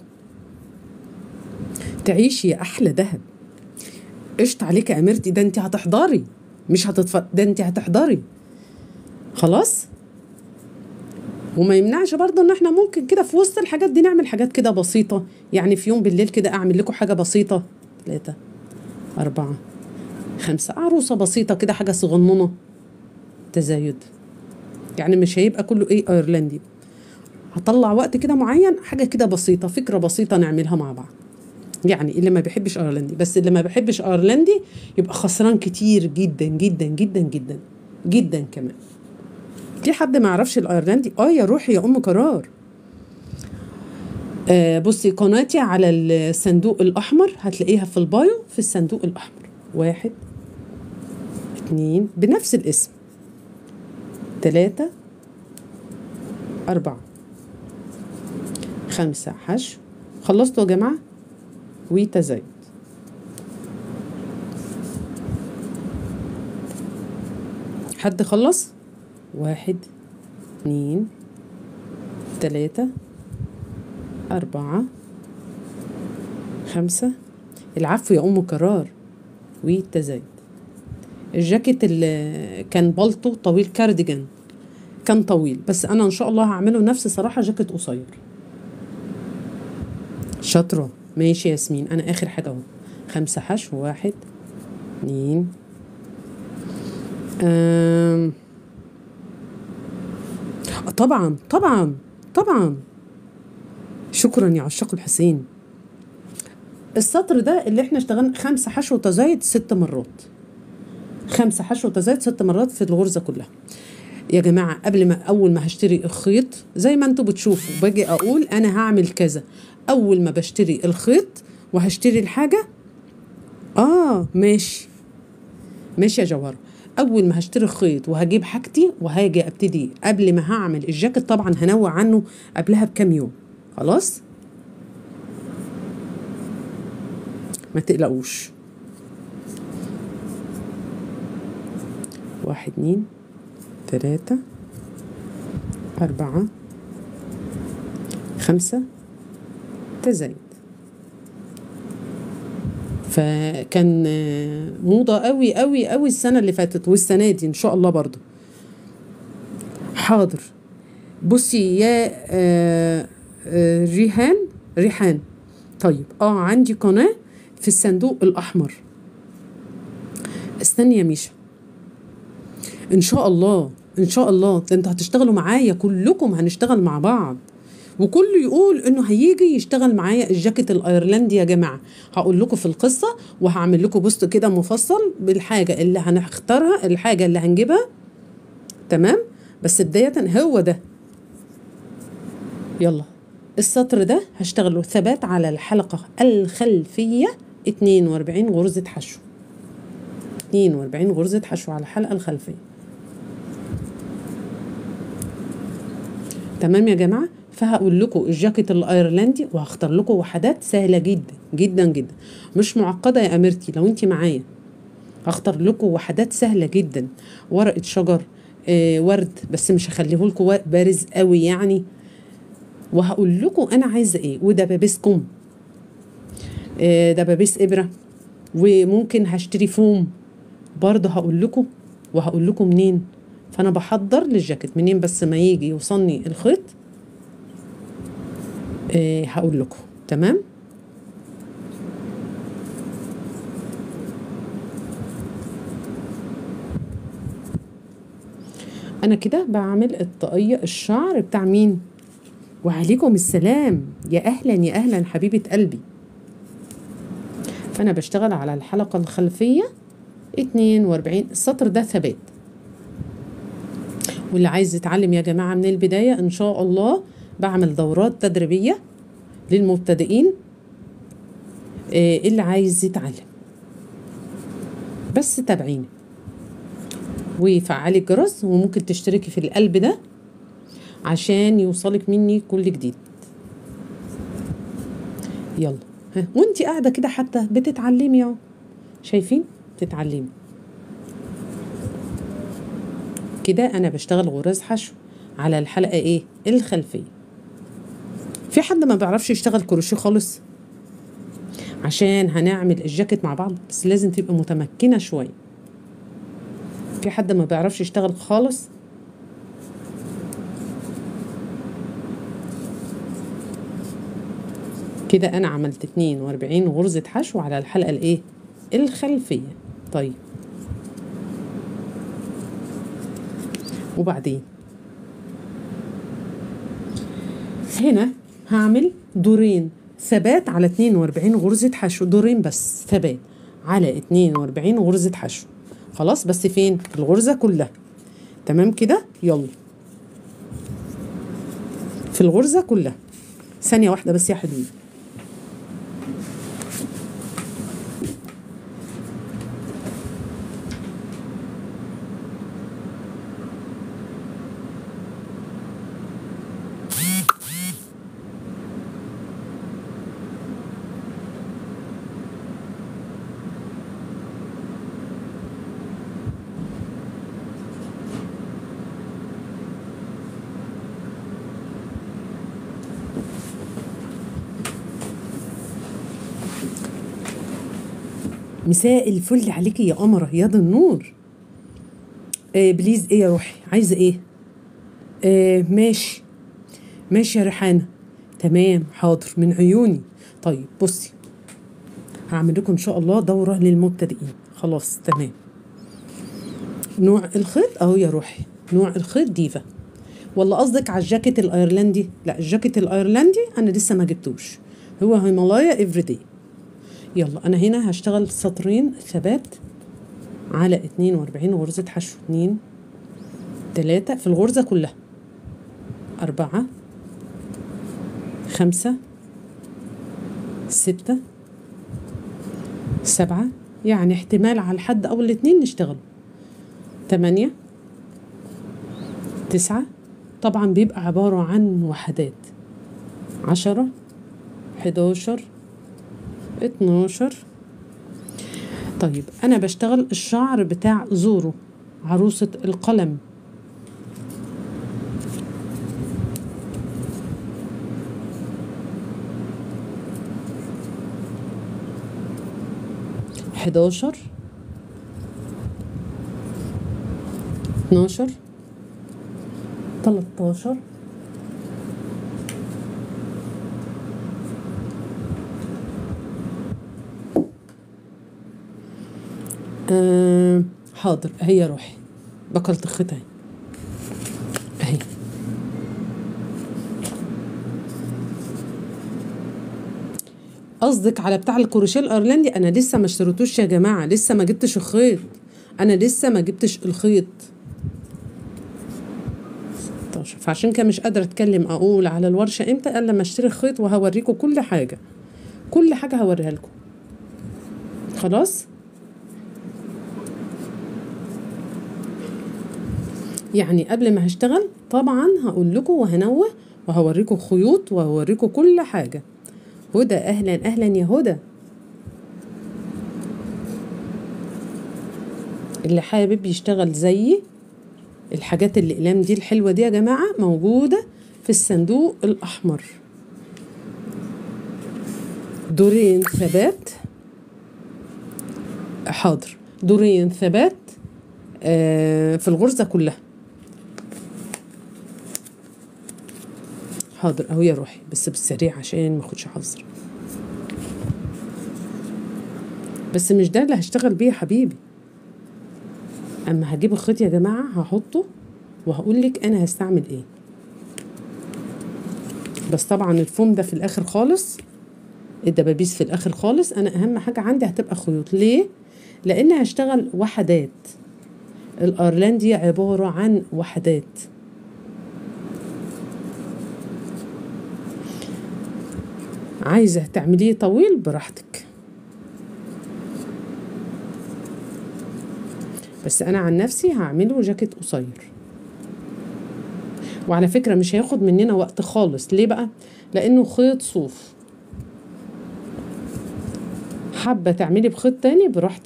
تعيشي يا احلى دهب قشط عليك يا اميرتي ده انت هتحضري مش هتتفرج ده انت هتحضري خلاص وما يمنعش برضه ان احنا ممكن كده في وسط الحاجات دي نعمل حاجات كده بسيطة يعني في يوم بالليل كده اعمل لكم حاجة بسيطة ثلاثة أربعة خمسة عروسة بسيطة كده حاجة صغننة تزايد يعني مش هيبقى كله ايه ايرلندي هطلع وقت كده معين حاجة كده بسيطة فكرة بسيطة نعملها مع بعض يعني اللي ما بيحبش ايرلندي بس اللي ما بيحبش ايرلندي يبقى خسران كتير جدا جدا جدا جدا جدا كمان في حد ما يعرفش الايرلندي اه يا روحي يا ام قرار آه بصي قناتي على الصندوق الاحمر هتلاقيها في البايو في الصندوق الاحمر واحد اتنين بنفس الاسم تلاتة أربعة خمسة حشو خلصتوا يا جماعة وتزايد حد خلص واحد اتنين تلاتة أربعة خمسة العفو يا أم كرار والتزايد الجاكيت اللي كان بلطو طويل كارديجان كان طويل بس أنا إن شاء الله هعمله نفس صراحة جاكيت قصير شاطرة ماشي يا ياسمين أنا آخر حاجة أهو خمسة حشو واحد اتنين أم طبعا طبعا طبعا شكرا يا عشاق الحسين السطر ده اللي احنا اشتغلنا خمسة حشو تزايد ست مرات خمسة حشو تزايد ست مرات في الغرزة كلها يا جماعة قبل ما أول ما هشتري الخيط زي ما انتوا بتشوفوا باجي أقول أنا هعمل كذا أول ما بشتري الخيط وهشتري الحاجة آه ماشي ماشي يا جوهرة اول ما هشتري خيط وهجيب حاجتي وهاجي ابتدي قبل ما هعمل الجاكيت طبعا هنوع عنه قبلها بكام يوم خلاص ما تقلقوش واحد اتنين تلاتة أربعة خمسة تزايد فكان آه، موضة قوي قوي قوي السنة اللي فاتت والسنة دي إن شاء الله برضو حاضر بصي يا آه، آه، ريحان ريحان طيب اه عندي قناة في الصندوق الأحمر استني يا ميشا ان شاء الله ان شاء الله ده انتوا هتشتغلوا معايا كلكم هنشتغل مع بعض وكله يقول انه هيجي يشتغل معايا الجاكيت الايرلندي يا جماعه هقول لكم في القصه وهعمل لكم بوست كده مفصل بالحاجه اللي هنختارها الحاجه اللي هنجيبها تمام بس بدايه هو ده يلا السطر ده هشتغله ثبات على الحلقه الخلفيه 42 غرزه حشو 42 غرزه حشو على الحلقه الخلفيه تمام يا جماعه فهقول لكم الجاكيت الايرلندي وهختار لكم وحدات سهله جدا جدا جدا مش معقده يا اميرتي لو انت معايا هختار لكم وحدات سهله جدا ورقه شجر آه ورد بس مش هخليه لكم بارز قوي يعني وهقول لكم انا عايزه ايه ودبابيس كم آه دبابيس ابره وممكن هشتري فوم برضه هقول لكم وهقول لكم منين فانا بحضر للجاكيت منين بس ما يجي يوصلني الخيط آه هقول لكم تمام انا كده بعمل الطاقية الشعر بتاع مين وعليكم السلام يا اهلا يا اهلا حبيبة قلبي فانا بشتغل على الحلقة الخلفية 42 السطر ده ثبات واللي عايز يتعلم يا جماعة من البداية ان شاء الله بعمل دورات تدريبية للمبتدئين آه، اللي عايز يتعلم بس تابعيني وفعلي الجرس وممكن تشتركي في القلب ده عشان يوصلك مني كل جديد يلا ها وانتي قاعده كده حتى بتتعلمي اهو شايفين بتتعلمي كده انا بشتغل غرز حشو على الحلقه ايه الخلفيه في حد ما بيعرفش يشتغل كروشيه خالص عشان هنعمل الجاكيت مع بعض بس لازم تبقى متمكنه شويه في حد ما بيعرفش يشتغل خالص كده انا عملت 42 غرزة حشو على الحلقة الايه الخلفية طيب وبعدين هنا هعمل دورين ثبات على 42 غرزة حشو دورين بس ثبات على 42 غرزة حشو خلاص بس فين الغرزة كلها تمام كده يلا في الغرزة كلها ثانية واحدة بس يا حبيبي مساء الفل عليكي يا قمرة يا ده النور آه بليز ايه يا روحي عايزة ايه آه ماشي ماشي يا ريحانة تمام حاضر من عيوني طيب بصي هعمل لكم ان شاء الله دورة للمبتدئين خلاص تمام نوع الخيط اهو يا روحي نوع الخيط ديفا ولا قصدك على الجاكيت الايرلندي لا الجاكيت الايرلندي انا لسه ما جبتوش هو هيمالايا افريداي يلا انا هنا هشتغل سطرين ثبات على 42 غرزة حشو اتنين تلاتة في الغرزة كلها أربعة خمسة ستة سبعة يعني احتمال على الحد أو الاتنين نشتغل تمانية تسعة طبعا بيبقى عبارة عن وحدات عشرة حداشر اتناشر طيب أنا بشتغل الشعر بتاع زورو عروسة القلم حداشر اتناشر تلاتاشر آه حاضر هي روحي بكرة الخيط اهي اهي قصدك على بتاع الكروشيه الايرلندي انا لسه ما اشتريتوش يا جماعه لسه ما جبتش الخيط انا لسه ما جبتش الخيط 16 فعشان كده مش قادره اتكلم اقول على الورشه امتى الا لما اشتري الخيط وهوريكم كل حاجه كل حاجه هوريها لكم خلاص يعني قبل ما هشتغل طبعا هقول لكم وهنوه وهوريكم خيوط وهوريكم كل حاجه هدى اهلا اهلا يا هدى اللي حابب يشتغل زيي الحاجات الاقلام دي الحلوه دي يا جماعه موجوده في الصندوق الاحمر دورين ثبات حاضر دورين ثبات آه في الغرزه كلها حاضر اهو يا روحي بس بالسريع عشان ما اخدش حظر بس مش ده اللي هشتغل بيه يا حبيبي اما هجيب الخيط يا جماعه هحطه وهقول لك انا هستعمل ايه بس طبعا الفوم ده في الاخر خالص الدبابيس في الاخر خالص انا اهم حاجه عندي هتبقى خيوط ليه لان هشتغل وحدات الارلان دي عباره عن وحدات عايزه تعمليه طويل براحتك بس انا عن نفسي هعمله جاكيت قصير وعلى فكره مش هياخد مننا وقت خالص ليه بقى لانه خيط صوف حابه تعملي بخيط تاني براحتك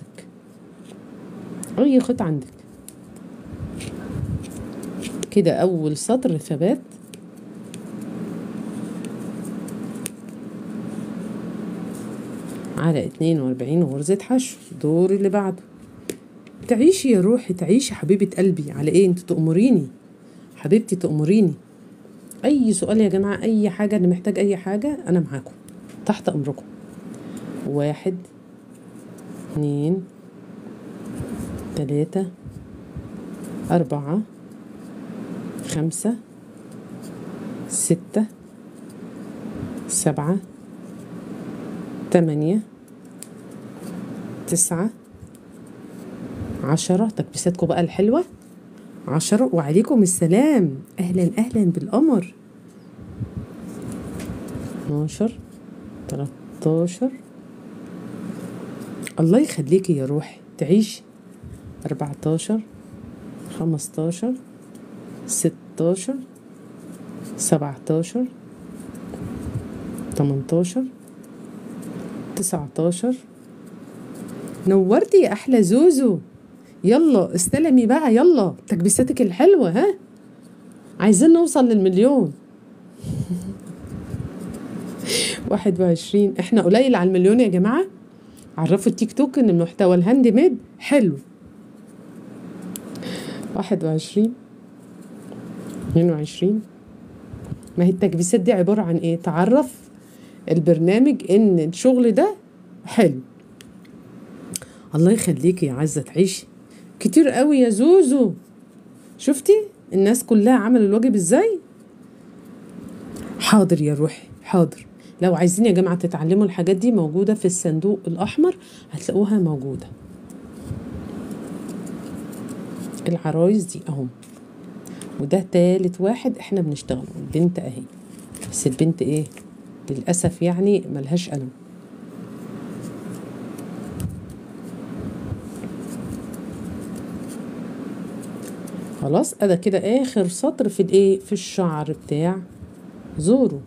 اي خيط عندك كده اول سطر ثبات على اتنين واربعين غرزة حشو دور اللي بعده تعيشي يا روحي تعيشي حبيبة قلبي على ايه انت تأمريني حبيبتي تأمريني اي سؤال يا جماعة اي حاجة اللي محتاج اي حاجة انا معاكم تحت امركم واحد اتنين تلاتة أربعة خمسة ستة سبعة تمانية تسعة عشرة تكبيساتكم بقى الحلوة عشرة وعليكم السلام أهلا أهلا بالقمر اتناشر تلاتاشر الله يخليكي يا روحي تعيشي أربعتاشر خمستاشر ستاشر سبعتاشر تمنتاشر تسعتاشر نورتي يا أحلى زوزو يلا استلمي بقى يلا تكبيساتك الحلوة ها عايزين نوصل للمليون واحد وعشرين احنا قليل على المليون يا جماعة عرفوا التيك توك ان المحتوى الهاند ميد حلو واحد وعشرين اتنين وعشرين ما هي التكبيسات دي عبارة عن ايه تعرف البرنامج ان الشغل ده حلو الله يخليكي يا عزة تعيشي كتير قوي يا زوزو شفتي الناس كلها عملوا الواجب ازاي حاضر يا روحي حاضر لو عايزين يا جماعة تتعلموا الحاجات دي موجودة في الصندوق الأحمر هتلاقوها موجودة العرايس دي اهم وده تالت واحد احنا بنشتغله البنت اهي بس البنت ايه للأسف يعني ملهاش قلم خلاص ادا كده اخر سطر في الايه في الشعر بتاع زورو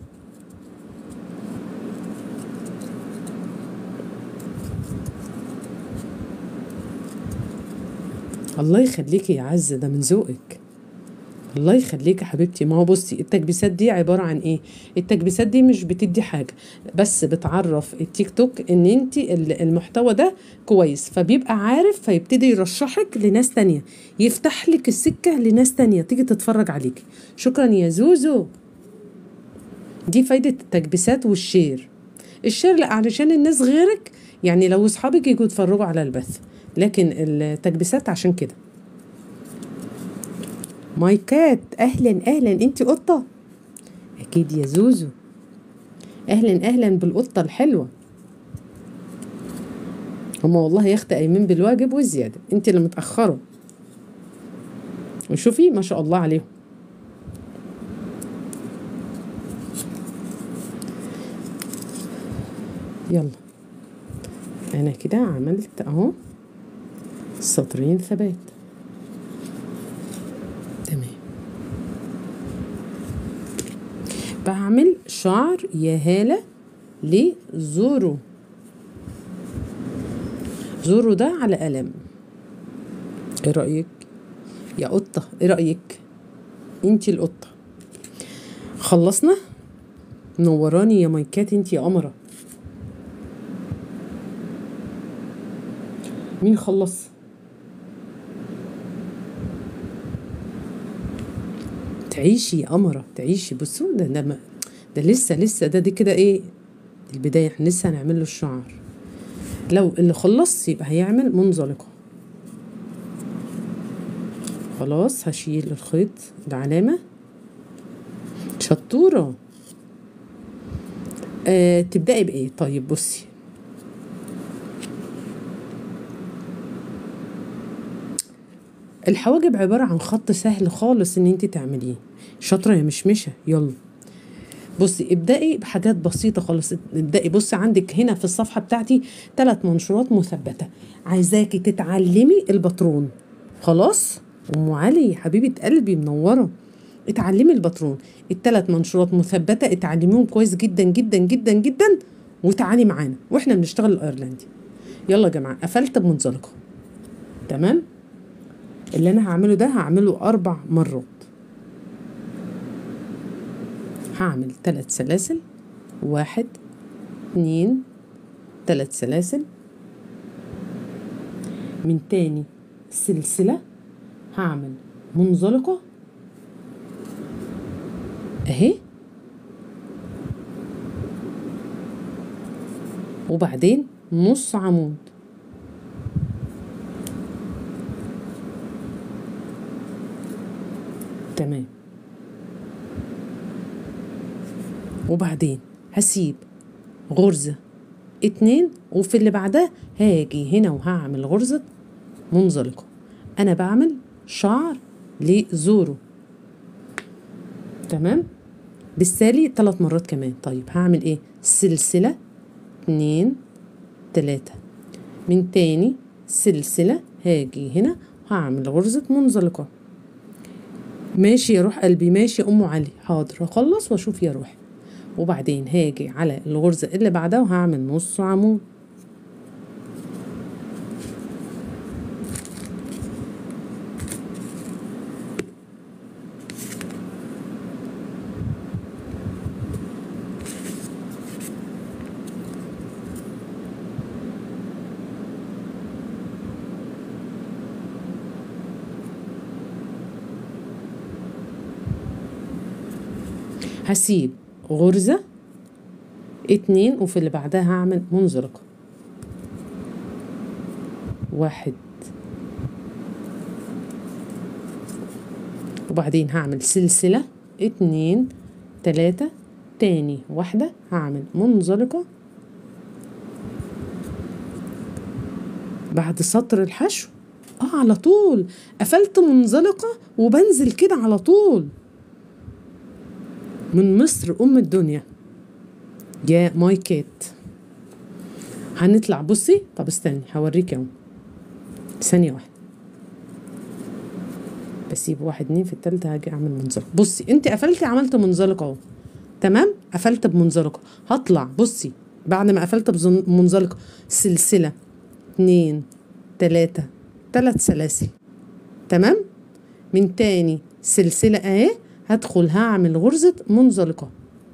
الله يخليكي يا عزة ده من ذوقك الله يخليك يا حبيبتي ما هو بصي التكبيسات دي عبارة عن ايه التكبيسات دي مش بتدي حاجة بس بتعرف التيك توك ان انت المحتوى ده كويس فبيبقى عارف فيبتدي يرشحك لناس تانية يفتح لك السكة لناس تانية تيجي تتفرج عليك شكرا يا زوزو دي فايدة التكبيسات والشير الشير لا علشان الناس غيرك يعني لو اصحابك يجوا يتفرجوا على البث لكن التكبيسات عشان كده مايكات اهلا اهلا انت قطه اكيد يا زوزو اهلا اهلا بالقطه الحلوه هما والله يا اختي قايمين بالواجب والزياده انت اللي متاخره وشوفي ما شاء الله عليهم يلا انا كده عملت اهو سطرين ثبات تمام بعمل شعر يا هالة لزورو زورو ده على قلم ايه رأيك يا قطة ايه رأيك انتي القطة خلصنا نوراني يا مايكات انتي يا قمرة مين خلص تعيشي يا قمرة تعيشي بصوا ده ده, ما ده لسه لسه ده دي كده ايه البداية احنا لسه هنعمل له الشعر لو اللي خلص يبقى هيعمل منزلقة خلاص هشيل الخيط العلامة شطورة آه تبدأي بإيه طيب بصي الحواجب عبارة عن خط سهل خالص ان انت تعمليه شاطرة يا مشمشة يلا بصي ابدأي بحاجات بسيطة خالص ابدأي بصي عندك هنا في الصفحة بتاعتي ثلاث منشورات مثبتة عايزاكي تتعلمي الباترون خلاص ام علي حبيبة قلبي منورة اتعلمي الباترون الثلاث منشورات مثبتة اتعلميهم كويس جدا جدا جدا جدا وتعالي معانا واحنا بنشتغل الايرلندي يلا يا جماعة قفلت بمنزلقة تمام اللي انا هعمله ده هعمله اربع مرات هعمل ثلاث سلاسل واحد اتنين ثلاث سلاسل من تاني سلسلة هعمل منزلقة اهي وبعدين نص عمود تمام وبعدين هسيب غرزة اتنين وفي اللي بعدها هاجي هنا وهعمل غرزة منزلقة أنا بعمل شعر لزورو تمام بالتالي ثلاث مرات كمان طيب هعمل ايه سلسلة اتنين تلاتة من تاني سلسلة هاجي هنا هعمل غرزة منزلقة ماشي يا روح قلبي ماشي يا ام علي حاضر هخلص واشوف يا روحي وبعدين هاجي على الغرزة اللي بعدها وهعمل نص عمود هسيب غرزة اتنين وفي اللي بعدها هعمل منزلقة واحد وبعدين هعمل سلسلة اتنين تلاتة تاني واحدة هعمل منزلقة بعد سطر الحشو اه على طول قفلت منزلقة وبنزل كده على طول من مصر أم الدنيا يا ماي كات هنطلع بصي طب استني هوريك اهو ثانية واحدة بسيب واحد اتنين في التالتة هاجي اعمل منزلقة بصي انت قفلتي عملت منزلقة اهو تمام قفلت بمنزلقة هطلع بصي بعد ما قفلت بمنزلقة سلسلة اتنين تلاتة تلات سلاسل تمام من تاني سلسلة اهي هدخل هعمل غرزة منزلقة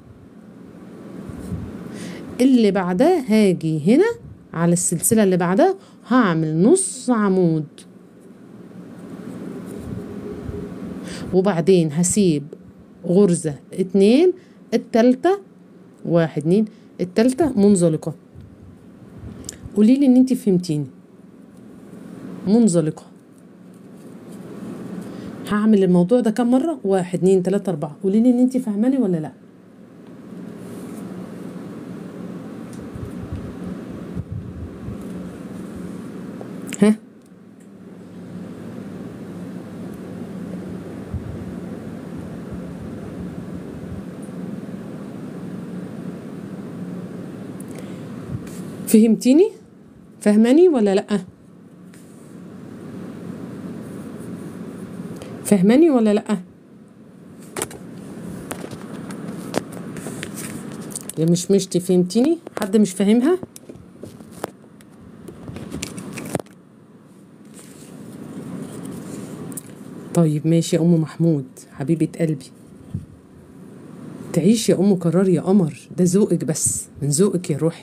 اللي بعدها هاجي هنا على السلسلة اللي بعدها هعمل نص عمود وبعدين هسيب غرزة اتنين التالتة واحد اتنين التالتة منزلقة قوليلي ان انت فهمتيني منزلقة هعمل الموضوع ده كام مرة واحد اتنين تلاتة اربعة قوليلي ان انت فاهماني ولا لا ها فهمتيني فهماني ولا لا فهماني ولا لا يا مش مشتي فهمتيني حد مش فاهمها طيب ماشي يا ام محمود حبيبه قلبي تعيش يا ام قرار يا قمر ده ذوقك بس من ذوقك يا روحي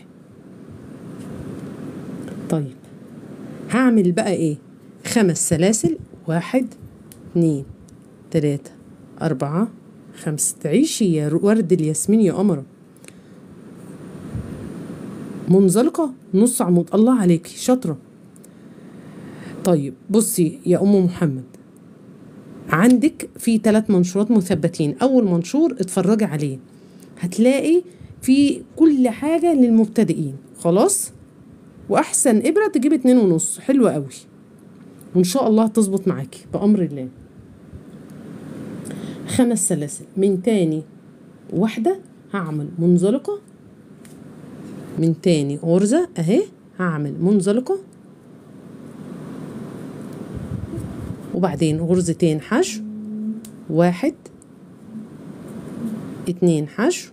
طيب هعمل بقى ايه خمس سلاسل واحد اتنين تلاتة أربعة خمسة تعيشي يا ورد الياسمين يا قمرة منزلقة نص عمود الله عليكي شاطرة طيب بصي يا أم محمد عندك في ثلاث منشورات مثبتين اول منشور اتفرجي عليه هتلاقي في كل حاجة للمبتدئين خلاص واحسن ابرة تجيب اتنين ونص حلوة قوي وان شاء الله هتظبط معاكي بامر الله خمس سلاسل من تاني واحدة هعمل منزلقة من تاني غرزة اهي هعمل منزلقة وبعدين غرزتين حشو واحد اتنين حشو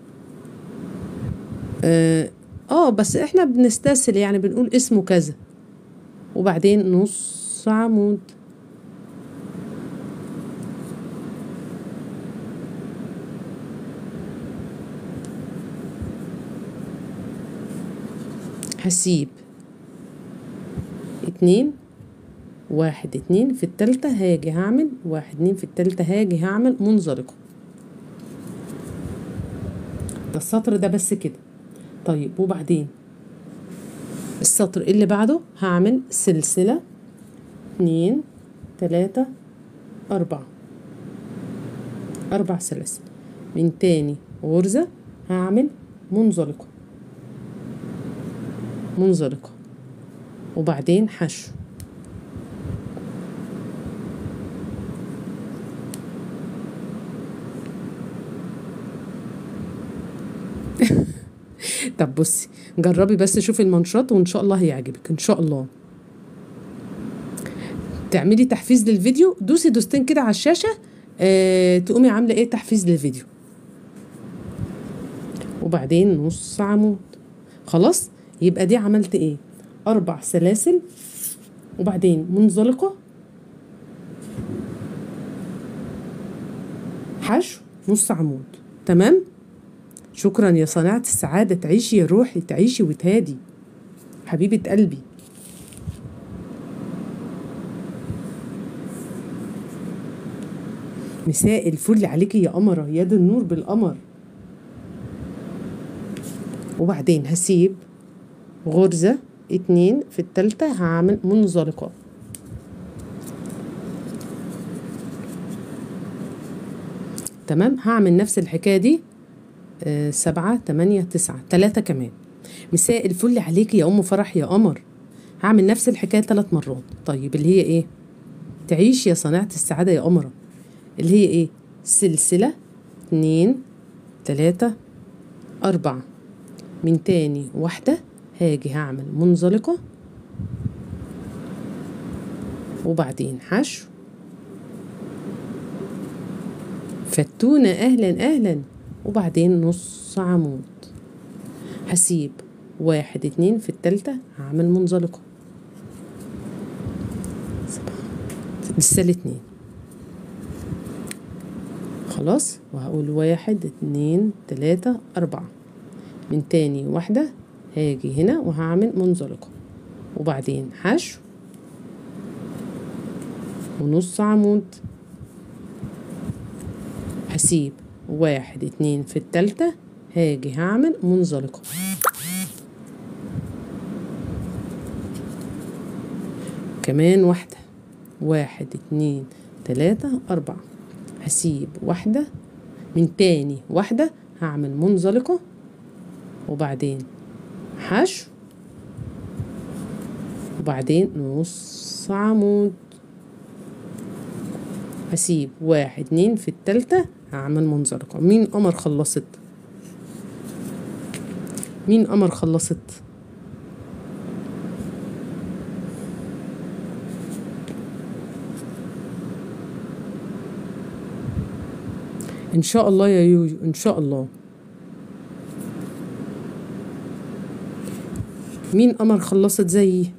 اه, آه بس احنا بنستسهل يعني بنقول اسمه كذا وبعدين نص عمود هسيب اتنين واحد اتنين في التالتة هاجي هعمل واحد اتنين في التالتة هاجي هعمل منزلقة ده السطر ده بس كده طيب وبعدين السطر اللي بعده هعمل سلسلة اتنين تلاتة أربعة أربع سلاسل من تاني غرزة هعمل منزلقة منزلقة وبعدين حشو طب بصي جربي بس شوفي المنشط وان شاء الله هيعجبك ان شاء الله تعملي تحفيز للفيديو دوسي دوستين كده على الشاشه آه تقومي عامله ايه تحفيز للفيديو وبعدين نص عمود خلاص يبقى دي عملت ايه اربع سلاسل وبعدين منزلقه حشو نص عمود تمام شكرا يا صناعة السعادة تعيشي يا روحي تعيشي وتهادي حبيبة قلبي مساء الفل عليكي يا قمرة يد النور بالقمر وبعدين هسيب غرزة اتنين في التالتة هعمل منزلقة تمام هعمل نفس الحكاية دي آه سبعة تمانية تسعة تلاتة كمان مساء الفل عليكي يا أم فرح يا قمر هعمل نفس الحكاية تلات مرات طيب اللي هي ايه تعيش يا صناعة السعادة يا قمرة اللي هي ايه سلسلة اتنين تلاتة أربعة من تاني واحدة هاجي هعمل منزلقة وبعدين حشو فتونة أهلا أهلا وبعدين نص عمود هسيب واحد اتنين في التالتة هعمل منزلقة لسه الاتنين خلاص وهقول واحد اتنين تلاتة أربعة من تاني واحدة هاجي هنا وهعمل منزلقة وبعدين حشو ونص عمود هسيب واحد اتنين في التالتة هاجي هعمل منزلقة كمان واحدة واحد اتنين تلاتة أربعة هسيب واحدة من تاني واحدة هعمل منزلقة وبعدين حشو وبعدين نص عمود هسيب واحد اتنين في التالتة هعمل منزلقة مين قمر خلصت مين قمر خلصت ان شاء الله يا يويو ان شاء الله مين قمر خلصت زيي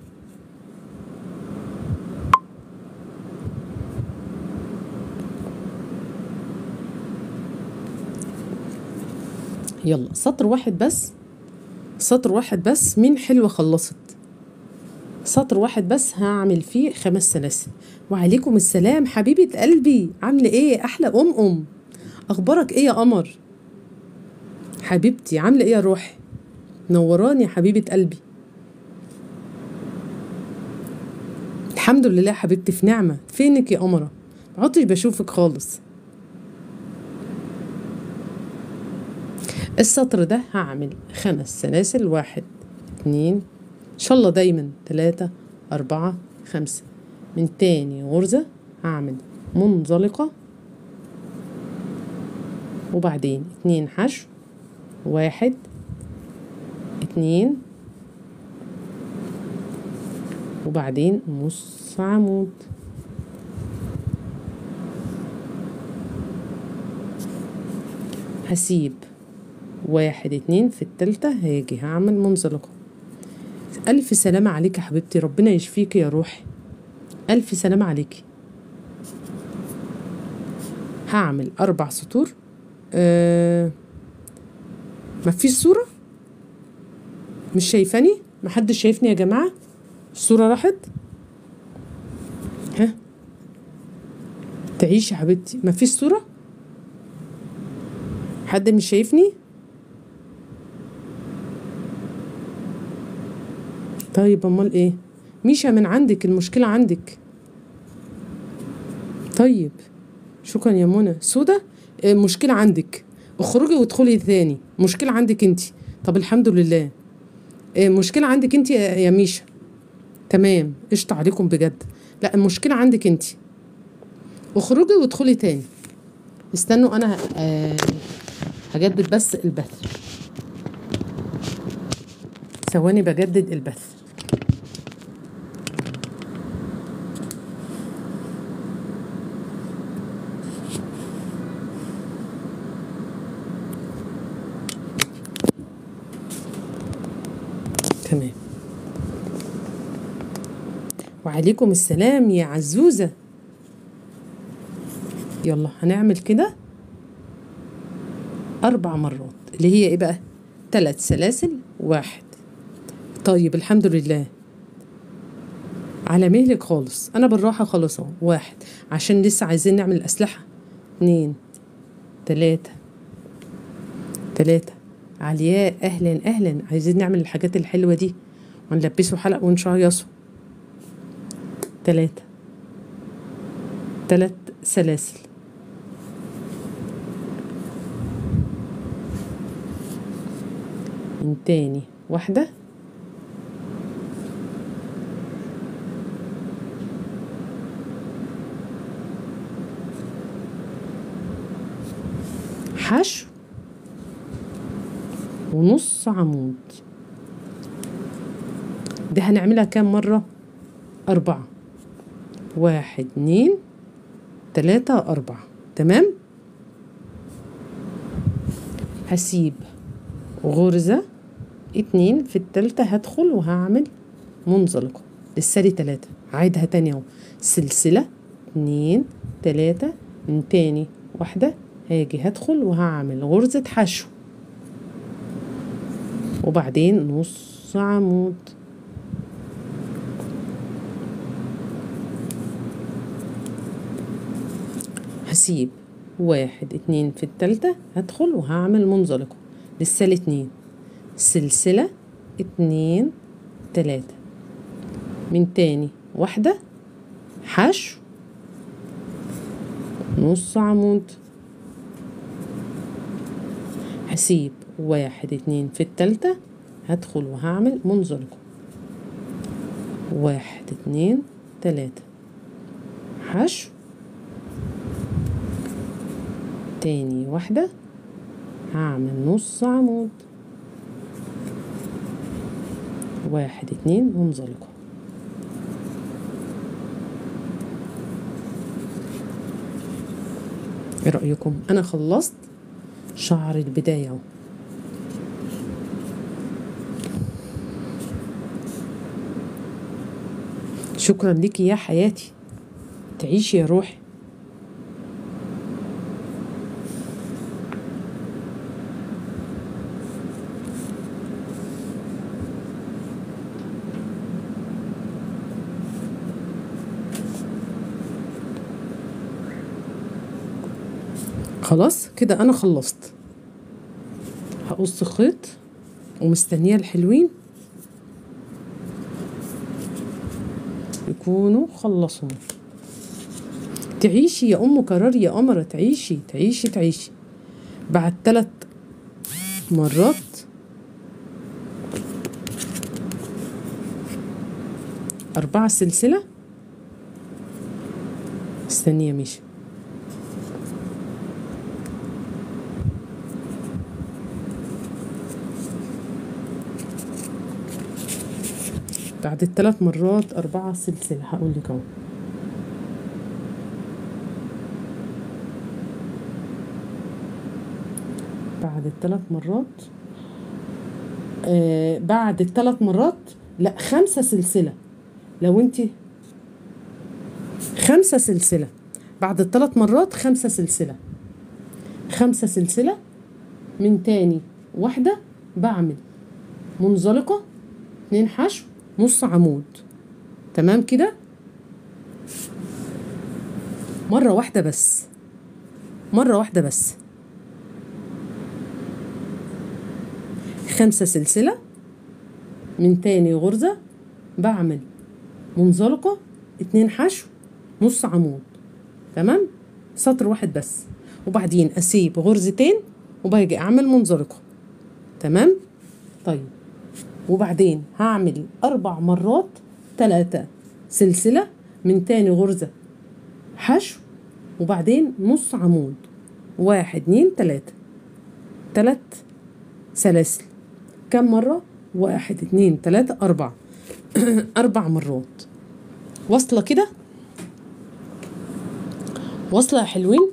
يلا سطر واحد بس سطر واحد بس مين حلوة خلصت سطر واحد بس هعمل فيه خمس سلاسل وعليكم السلام حبيبة قلبي عاملة ايه احلى ام ام اخبارك ايه يا قمر حبيبتي عاملة ايه يا روحي نوراني يا حبيبة قلبي الحمد لله حبيبتي في نعمة فينك يا قمرة عدتش بشوفك خالص السطر ده هعمل خمس سلاسل واحد اتنين ان شاء الله دايما تلاتة اربعة خمسة من تاني غرزة هعمل منزلقة وبعدين اتنين حشو واحد اتنين وبعدين نص عمود هسيب واحد اتنين في التالتة هاجي هعمل منزلقة ألف سلامة عليك يا حبيبتي ربنا يشفيك يا روحي ألف سلامة عليكي هعمل أربع سطور أه مفيش صورة مش شايفاني محدش شايفني يا جماعة الصورة راحت ها تعيش يا حبيبتي مفيش صورة حد مش شايفني طيب امال ايه ميشا من عندك المشكلة عندك طيب شكرا يا منى سودا آه، مشكلة عندك اخرجي وادخلي ثاني مشكلة عندك انت طب الحمد لله آه، مشكلة عندك انت يا يا ميشا تمام قشطة عليكم بجد لا المشكلة عندك انت اخرجي وادخلي تاني استنوا انا آه، هجدد بس البث ثواني بجدد البث تمام وعليكم السلام يا عزوزة يلا هنعمل كده أربع مرات اللي هي إيه بقى تلات سلاسل واحد طيب الحمد لله على مهلك خالص أنا بالراحة خالص أهو واحد عشان لسه عايزين نعمل الأسلحة اتنين تلاتة تلاتة علياء أهلا أهلا عايزين نعمل الحاجات الحلوة دي ونلبسه حلق ونشيصه تلاتة تلات سلاسل من تاني واحدة حشو ونص عمود دي هنعملها كام مرة أربعة واحد اتنين تلاتة أربعة تمام هسيب غرزة اتنين في التالتة هدخل وهعمل منزلقة لسه لي تلاتة عيدها تاني اهو سلسلة اتنين تلاتة من تاني واحدة هاجي هدخل وهعمل غرزة حشو وبعدين نص عمود هسيب واحد اتنين في التالتة هدخل وهعمل منزلقة لسه لي اتنين سلسلة اتنين تلاتة من تاني واحدة حشو نص عمود هسيب واحد اتنين في التالتة هدخل وهعمل منزلقة واحد اتنين تلاتة حشو تاني واحدة هعمل نص عمود واحد اتنين منزلقة ايه رأيكم انا خلصت شعر البداية اهو شكرا ليكي يا حياتي تعيشي يا روحي خلاص كده انا خلصت هقص خيط ومستنيه الحلوين يكونوا خلصوا تعيشي يا ام قرار يا قمرة تعيشي تعيشي تعيشي بعد ثلاث مرات أربعة سلسلة استني يا ميشا بعد الثلاث مرات أربعة سلسلة هقول لك أهو بعد الثلاث مرات آه بعد الثلاث مرات لا خمسة سلسلة لو انت خمسة سلسلة بعد الثلاث مرات خمسة سلسلة خمسة سلسلة من تاني واحدة بعمل منزلقة اتنين حشو نص عمود تمام كده مرة واحدة بس مرة واحدة بس خمسة سلسلة من تاني غرزة بعمل منزلقة اتنين حشو نص عمود تمام سطر واحد بس وبعدين اسيب غرزتين وباجي اعمل منزلقة تمام طيب وبعدين هعمل اربع مرات تلاتة سلسلة من تاني غرزة حشو وبعدين نص عمود واحد اتنين تلاتة تلات سلاسل كم مرة واحد اتنين تلاتة أربعة أربع مرات واصلة كده واصلة يا حلوين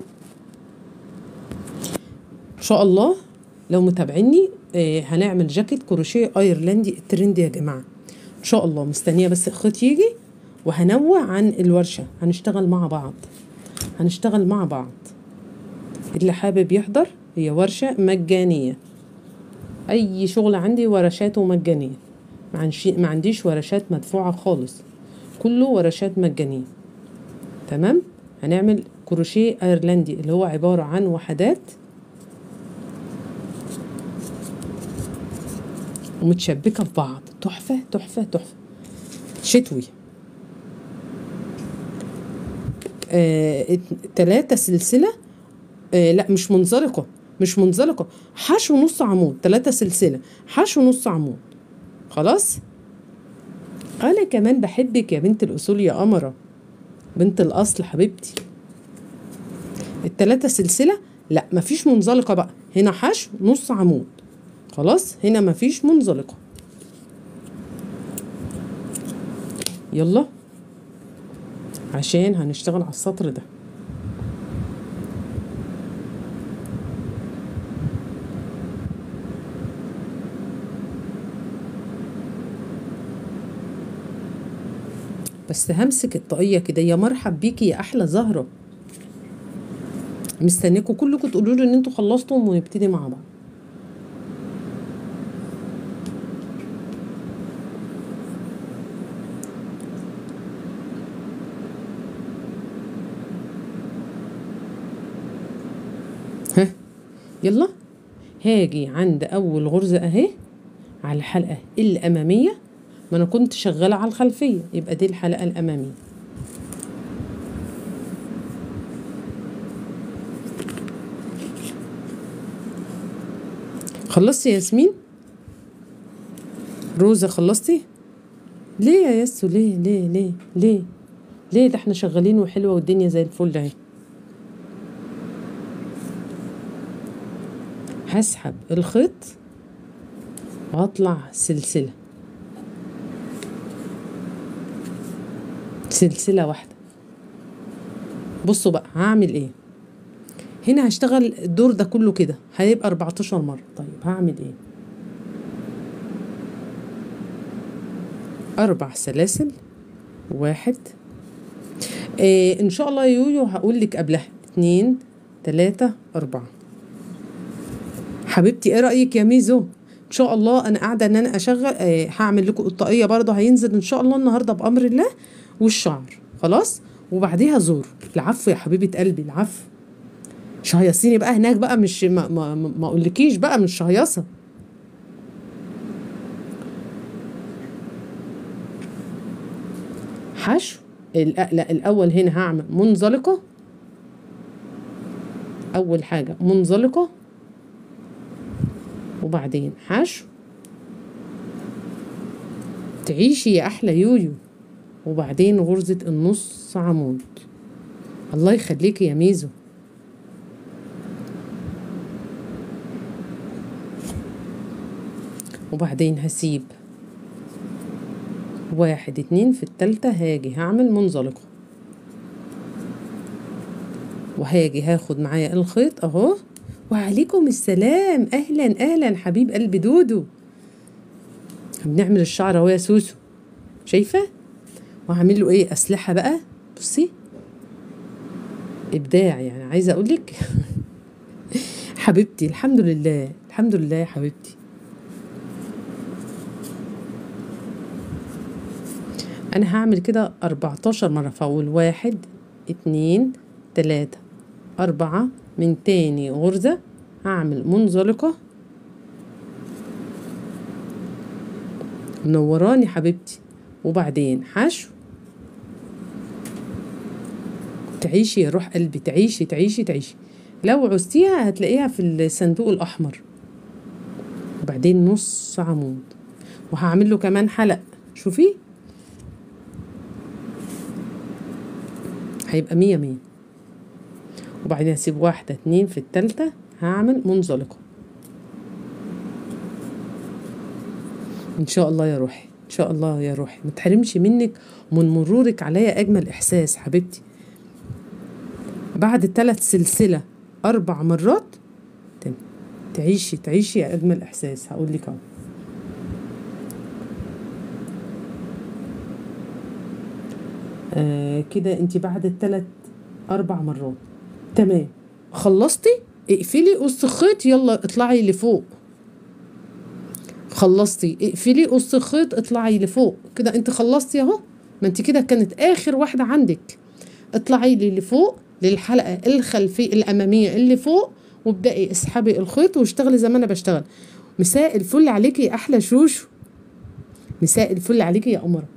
إن شاء الله لو متابعيني آه هنعمل جاكيت كروشيه ايرلندي الترند يا جماعة إن شاء الله مستنية بس الخيط يجي وهنوع عن الورشة هنشتغل مع بعض هنشتغل مع بعض اللي حابب يحضر هي ورشة مجانية اي شغل عندي ورشاته مجانيه ما عنديش ما عنديش ورشات مدفوعه خالص كله ورشات مجانيه تمام هنعمل كروشيه ايرلندي اللي هو عباره عن وحدات ومتشبكه في بعض تحفه تحفه تحفه شتوي آه تلاتة سلسلة آه لا مش منزلقة مش منزلقة حشو نص عمود تلاتة سلسلة حشو نص عمود خلاص أنا كمان بحبك يا بنت الأصول يا قمرة بنت الأصل حبيبتي التلاتة سلسلة لا مفيش منزلقة بقى هنا حشو نص عمود خلاص هنا مفيش منزلقة يلا عشان هنشتغل على السطر ده بس همسك الطاقية كده يا مرحب بيكي يا أحلى زهرة مستنيكوا كلكم تقولوا لي إن انتوا خلصتم ونبتدي مع بعض ها يلا هاجي عند أول غرزة أهي على الحلقة الأمامية ما انا كنت شغالة على الخلفية يبقى دي الحلقة الأمامية خلصتي يا ياسمين روزة خلصتي ليه يا ياسو ليه ليه ليه ليه ليه ده احنا شغالين وحلوة والدنيا زي الفل اهي هسحب الخيط وهطلع سلسله سلسلة واحدة بصوا بقى هعمل ايه هنا هشتغل الدور ده كله كده هيبقى 14 مرة طيب هعمل ايه أربع سلاسل واحد إيه إن شاء الله يا يويو هقول لك قبلها اتنين تلاتة أربعة حبيبتي ايه رأيك يا ميزو ان شاء الله انا قاعده ان انا اشغل آه هعمل لكم الطاقيه برضه هينزل ان شاء الله النهارده بامر الله والشعر خلاص وبعديها زور العفو يا حبيبه قلبي العفو شهيصيني بقى هناك بقى مش ما ما, ما اقولكيش بقى مش شهيصه حشو لا الاول هنا هعمل منزلقه اول حاجة منزلقة وبعدين حشو تعيشي يا احلى يويو وبعدين غرزة النص عمود الله يخليكي يا ميزو وبعدين هسيب واحد اتنين في التالتة هاجي هعمل منزلقة وهاجي هاخد معايا الخيط اهو وعليكم السلام اهلا اهلا حبيب قلبي دودو بنعمل الشعر اهو يا سوسو شايفه وهعمل له ايه اسلحه بقى بصي ابداع يعني عايزه اقول لك حبيبتي الحمد لله الحمد لله يا حبيبتي انا هعمل كده 14 مره فاول واحد اتنين تلاتة أربعة من تاني غرزة هعمل منزلقة منوراني حبيبتي وبعدين حشو تعيشي يا روح قلبي تعيشي تعيشي تعيشي لو عوزتيها هتلاقيها في الصندوق الأحمر وبعدين نص عمود وهعمل له كمان حلق شوفي هيبقى مية مية وبعدين هسيب واحدة اتنين في التالتة هعمل منزلقة ان شاء الله يا روحي ان شاء الله يا روحي ما تحرمش منك ومن مرورك عليا اجمل احساس حبيبتي بعد ثلاث سلسلة اربع مرات تم- تعيشي تعيشي يا اجمل احساس هقول لك اهو آه كده انت بعد الثلاث اربع مرات تمام خلصتي اقفلي قص الخيط يلا اطلعي لفوق خلصتي اقفلي قص الخيط اطلعي لفوق كده انت خلصتي اهو ما انت كده كانت اخر واحده عندك اطلعي لي لفوق للحلقه الخلفيه الاماميه اللي فوق وابدأي اسحبي الخيط واشتغلي زي ما انا بشتغل مساء الفل عليكي يا احلى شوشو مساء الفل عليكي يا قمره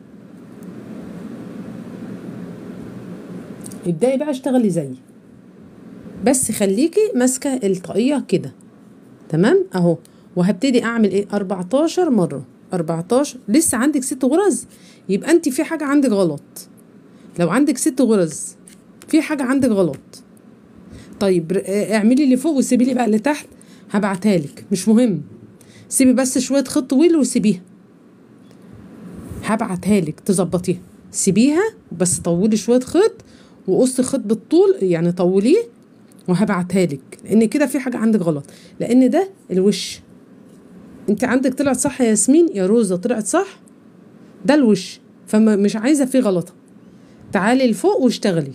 ابدأي بقى اشتغلي زيي بس خليكي ماسكه الطاقيه كده تمام اهو وهبتدي اعمل ايه 14 مره 14 لسه عندك ست غرز يبقى انت في حاجه عندك غلط لو عندك ست غرز في حاجه عندك غلط طيب ر- اه، اعملي اللي فوق وسيبي لي بقى اللي تحت هبعتها لك مش مهم سيبي بس شويه خط طويل وسيبيها هبعتها لك تظبطيها سيبيها بس طولي شويه خيط وقصي خيط بالطول يعني طوليه وهبعتها لك لان كده في حاجه عندك غلط لان ده الوش انت عندك طلعت صح يا ياسمين يا روزه طلعت صح ده الوش فمش عايزه فيه غلطه تعالي لفوق واشتغلي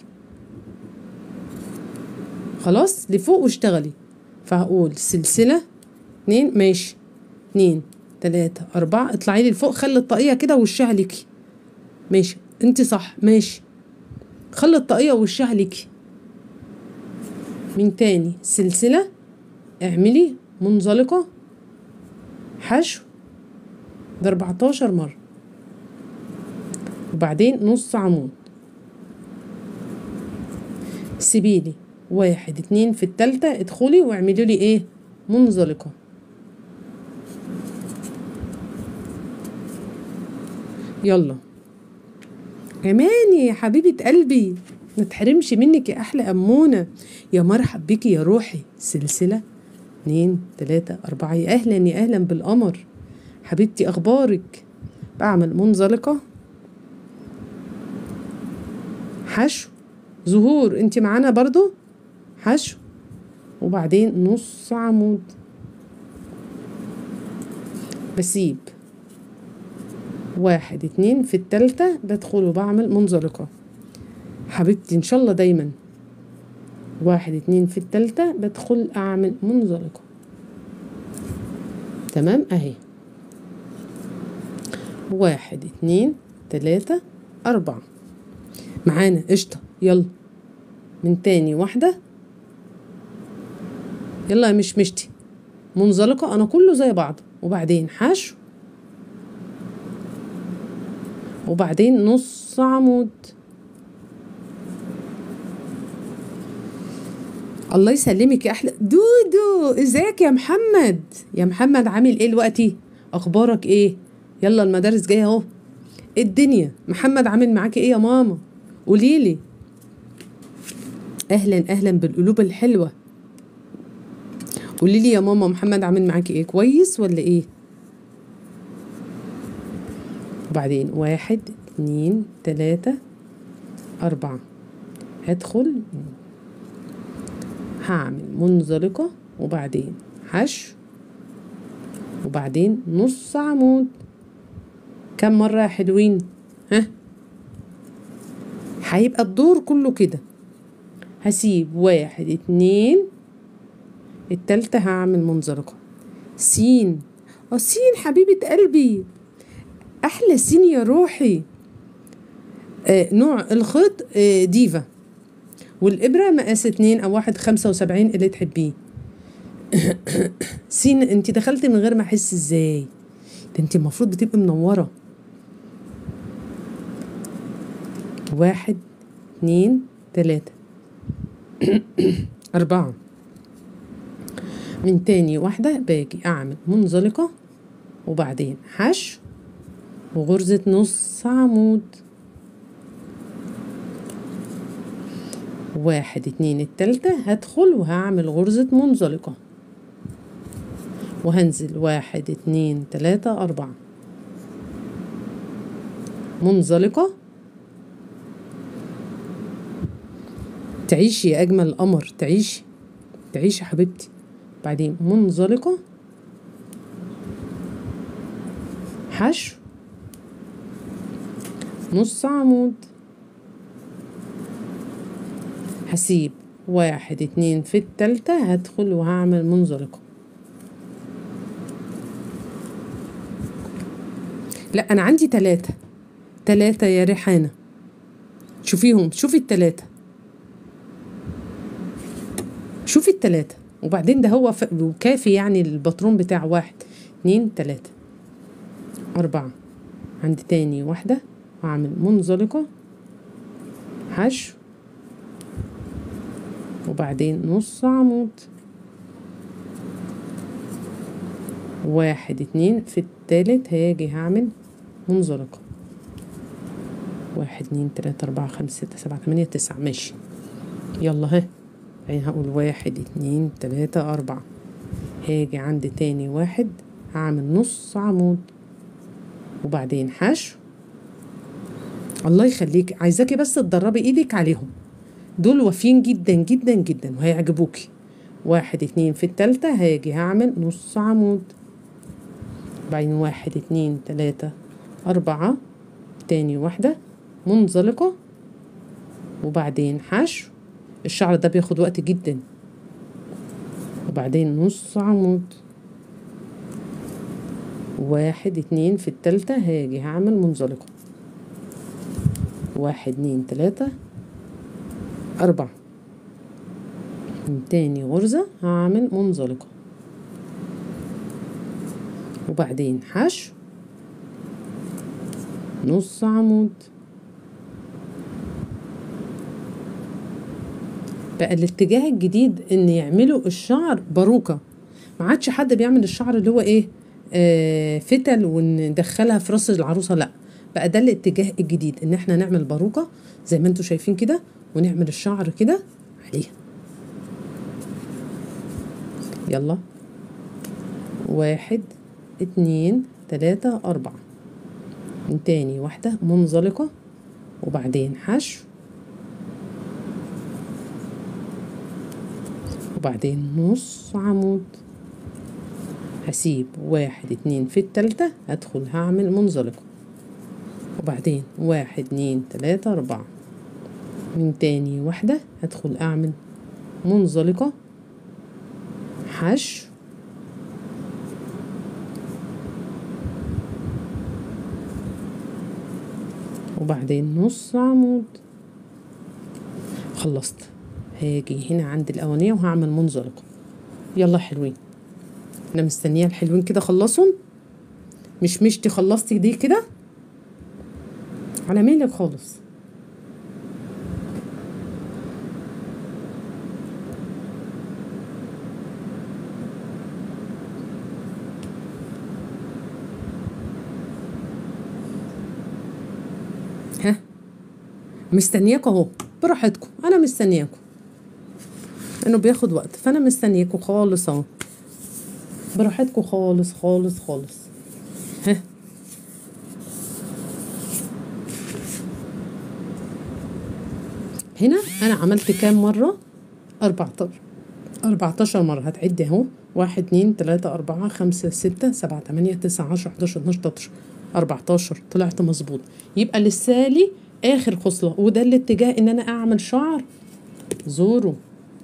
خلاص لفوق واشتغلي فهقول سلسله اتنين ماشي اتنين تلاتة أربعة اطلعي لي لفوق خلي الطاقية كده وشها ليكي ماشي انت صح ماشي خلي الطاقية وشها ليكي من تاني سلسلة اعملي منزلقة حشو ده 14 مرة وبعدين نص عمود سيبيلي واحد اتنين في التالتة ادخلي واعملي لي ايه منزلقة يلا اماني يا حبيبة قلبي ما تحرمش منك يا احلى امونة يا مرحب بيكي يا روحي سلسلة اتنين تلاتة اربعة يا اهلا يا اهلا بالقمر حبيبتي اخبارك بعمل منزلقة حشو ظهور انت معانا برضو حشو وبعدين نص عمود بسيب واحد اتنين في التالتة بدخل وبعمل منزلقة حبيبتي ان شاء الله دايما واحد اتنين في التالتة بدخل اعمل منزلقة تمام اهي واحد اتنين تلاتة اربعة معانا قشطة يلا من تاني واحدة يلا يا مشمشتي منزلقة انا كله زي بعض وبعدين حشو وبعدين نص عمود الله يسلمك يا احلى دودو ازيك يا محمد يا محمد عامل ايه دلوقتي اخبارك ايه يلا المدارس جايه اهو إيه الدنيا محمد عامل معاكي ايه يا ماما قوليلي اهلا اهلا بالقلوب الحلوه قولي لي يا ماما محمد عامل معاكي ايه كويس ولا ايه وبعدين واحد اتنين تلاتة أربعة هدخل هعمل منزلقة وبعدين حشو وبعدين نص عمود كم مرة يا حلوين ها هيبقى الدور كله كده هسيب واحد اتنين التالتة هعمل منزلقة سين اه سين حبيبة قلبي أحلى سين يا روحي آه نوع الخيط آه ديفا والإبرة مقاس اتنين أو واحد خمسة وسبعين اللي تحبيه سين انت دخلتي من غير ما احس ازاي ده انت المفروض بتبقي منورة واحد اتنين تلاتة أربعة من تاني واحدة باجي أعمل منزلقة وبعدين حشو وغرزة نص عمود واحد اتنين التالتة هدخل وهعمل غرزة منزلقة وهنزل واحد اتنين تلاتة أربعة منزلقة تعيشي يا أجمل القمر تعيشي تعيشي حبيبتي بعدين منزلقة حشو نص عمود هسيب واحد اتنين في التالتة هدخل وهعمل منزلقة لا أنا عندي تلاتة تلاتة يا ريحانة شوفيهم شوفي التلاتة شوفي التلاتة وبعدين ده هو ف... كافي يعني الباترون بتاع واحد اتنين تلاتة أربعة عندي تاني واحدة وأعمل منزلقة حشو وبعدين نص عمود واحد اتنين في التالت هاجي هعمل منزلقة واحد اتنين تلاتة أربعة خمسة ستة سبعة تمانية تسعة ماشي يلا ها بعدين هقول واحد اتنين تلاتة أربعة هاجي عند تاني واحد هعمل نص عمود وبعدين حشو الله يخليك عايزاكي بس تدربي ايدك عليهم دول وافيين جدا جدا جدا وهيعجبوكي واحد اتنين في التالتة هاجي هعمل نص عمود بعدين واحد اتنين تلاتة أربعة تاني واحدة منزلقة وبعدين حشو الشعر ده بياخد وقت جدا وبعدين نص عمود واحد اتنين في التالتة هاجي هعمل منزلقة واحد اتنين تلاتة أربعة من تاني غرزة هعمل منزلقة وبعدين حشو نص عمود بقى الاتجاه الجديد ان يعملوا الشعر باروكة ما عادش حد بيعمل الشعر اللي هو ايه آه فتل وندخلها في راس العروسة لا بقى ده الاتجاه الجديد ان احنا نعمل باروكة زي ما انتوا شايفين كده ونعمل الشعر كده عليها يلا واحد اتنين تلاتة أربعة من تاني واحدة منزلقة وبعدين حشو وبعدين نص عمود هسيب واحد اتنين في التالتة هدخل هعمل منزلقة وبعدين واحد اتنين تلاتة أربعة من تاني واحدة هدخل أعمل منزلقة حشو وبعدين نص عمود خلصت هاجي هنا عند الأولانية وهعمل منزلقة يلا حلوين أنا مستنية الحلوين كده خلصهم مش مشتي خلصتي دي كده على مهلك خالص ها مستنياكوا اهو براحتكم انا مستنياكوا انه بياخد وقت فانا مستنياكوا خالص اهو براحتكوا خالص خالص خالص ها هنا انا عملت كام مره 14 14 مرة هتعدي اهو واحد اتنين تلاتة أربعة خمسة ستة سبعة تمانية تسعة عشرة حداشر اتناشر تلاتاشر أربعتاشر طلعت مظبوط يبقى لسالي آخر خصلة وده الاتجاه إن أنا أعمل شعر زورو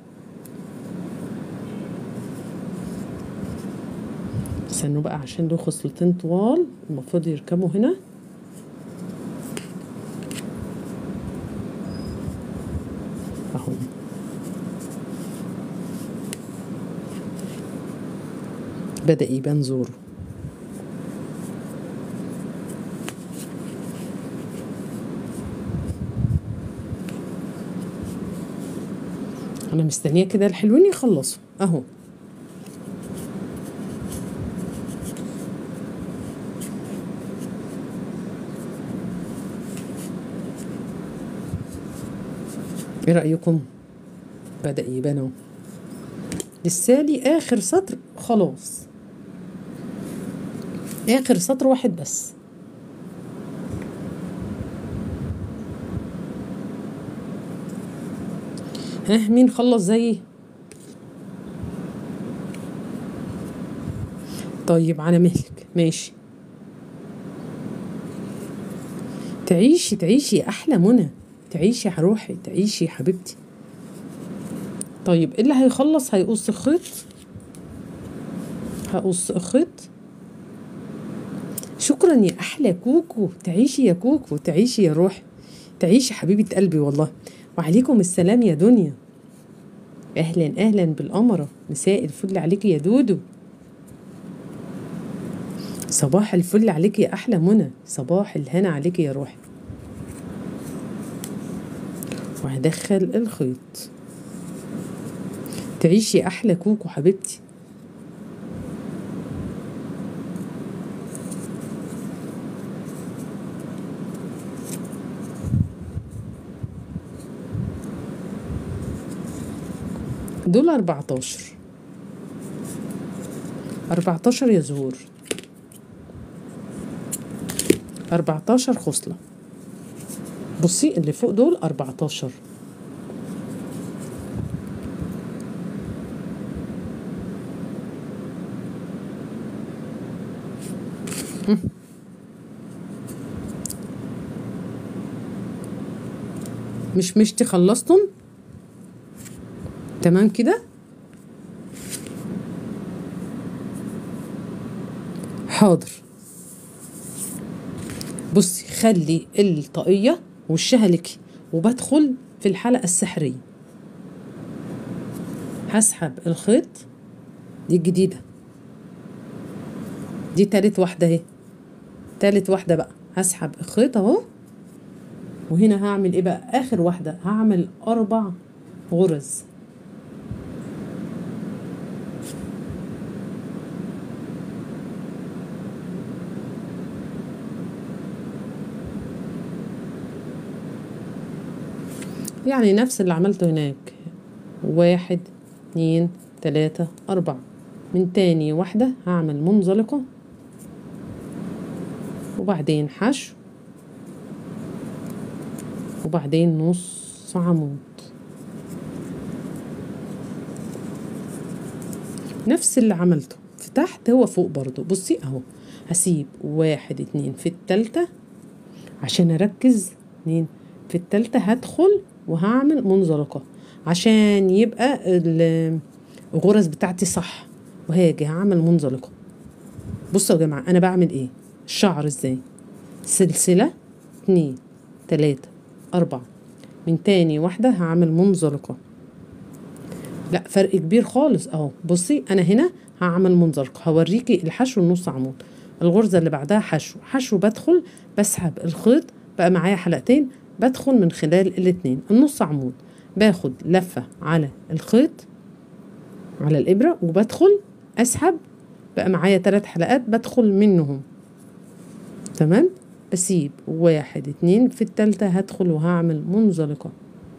استنوا بقى عشان دول خصلتين طوال المفروض يركبوا هنا اهو بدأ يبان زوره انا مستنيه كده الحلوين يخلصوا اهو ايه رأيكم بدأ يبان اهو لسالي اخر سطر خلاص اخر سطر واحد بس ها مين خلص زيي طيب على مهلك ماشي تعيشي تعيشي يا احلى منى تعيشي يا روحي تعيشي يا حبيبتي طيب اللي هيخلص هيقص خيط هقص خيط شكرا يا احلى كوكو تعيشي يا كوكو تعيشي يا روحي تعيشي حبيبه قلبي والله وعليكم السلام يا دنيا اهلا اهلا بالقمره مساء الفل عليكي يا دودو صباح الفل عليكي يا احلى منى صباح الهنا عليكي يا روحي وهدخل الخيط تعيشي احلى كوكو حبيبتي دول أربعتاشر أربعتاشر يا زهور أربعتاشر خصلة بصي اللي فوق دول أربعتاشر مش مشتي خلصتم تمام كده حاضر بصي خلي الطاقية وشها لك وبدخل في الحلقة السحرية هسحب الخيط دي الجديدة دي تالت واحدة اهي تالت واحدة بقى هسحب الخيط اهو وهنا هعمل ايه بقى اخر واحدة هعمل اربع غرز يعني نفس اللي عملته هناك واحد اتنين تلاتة أربعة من تاني واحدة هعمل منزلقة وبعدين حشو وبعدين نص عمود نفس اللي عملته في تحت هو فوق برضو بصي اهو هسيب واحد اتنين في التالتة عشان اركز اتنين في التالتة هدخل وهعمل منزلقة عشان يبقى ال- الغرز بتاعتي صح وهاجي هعمل منزلقة بصوا يا جماعة أنا بعمل إيه الشعر إزاي سلسلة اتنين تلاتة أربعة من تاني واحدة هعمل منزلقة لا فرق كبير خالص اهو بصي انا هنا هعمل منزلقة هوريكي الحشو النص عمود الغرزة اللي بعدها حشو حشو بدخل بسحب الخيط بقى معايا حلقتين بدخل من خلال الاتنين النص عمود باخد لفة على الخيط على الإبرة وبدخل أسحب بقى معايا تلات حلقات بدخل منهم تمام بسيب واحد اتنين في التالتة هدخل وهعمل منزلقة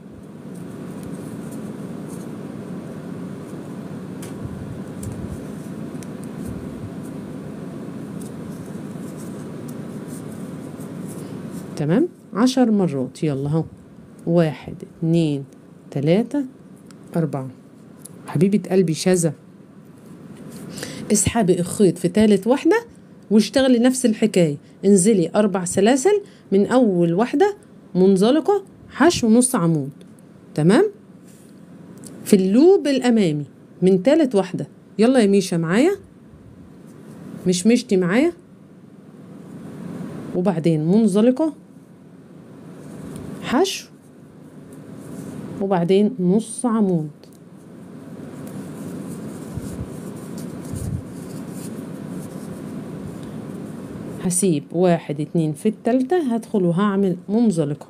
تمام عشر مرات يلا اهو واحد اتنين تلاتة أربعة حبيبة قلبي شذا اسحبي الخيط في تالت واحدة واشتغلي نفس الحكاية انزلي أربع سلاسل من أول واحدة منزلقة حشو نص عمود تمام في اللوب الأمامي من تالت واحدة يلا يا ميشا معايا مش مشتي معايا وبعدين منزلقة حشو وبعدين نص عمود هسيب واحد اتنين في التالتة هدخل وهعمل منزلقة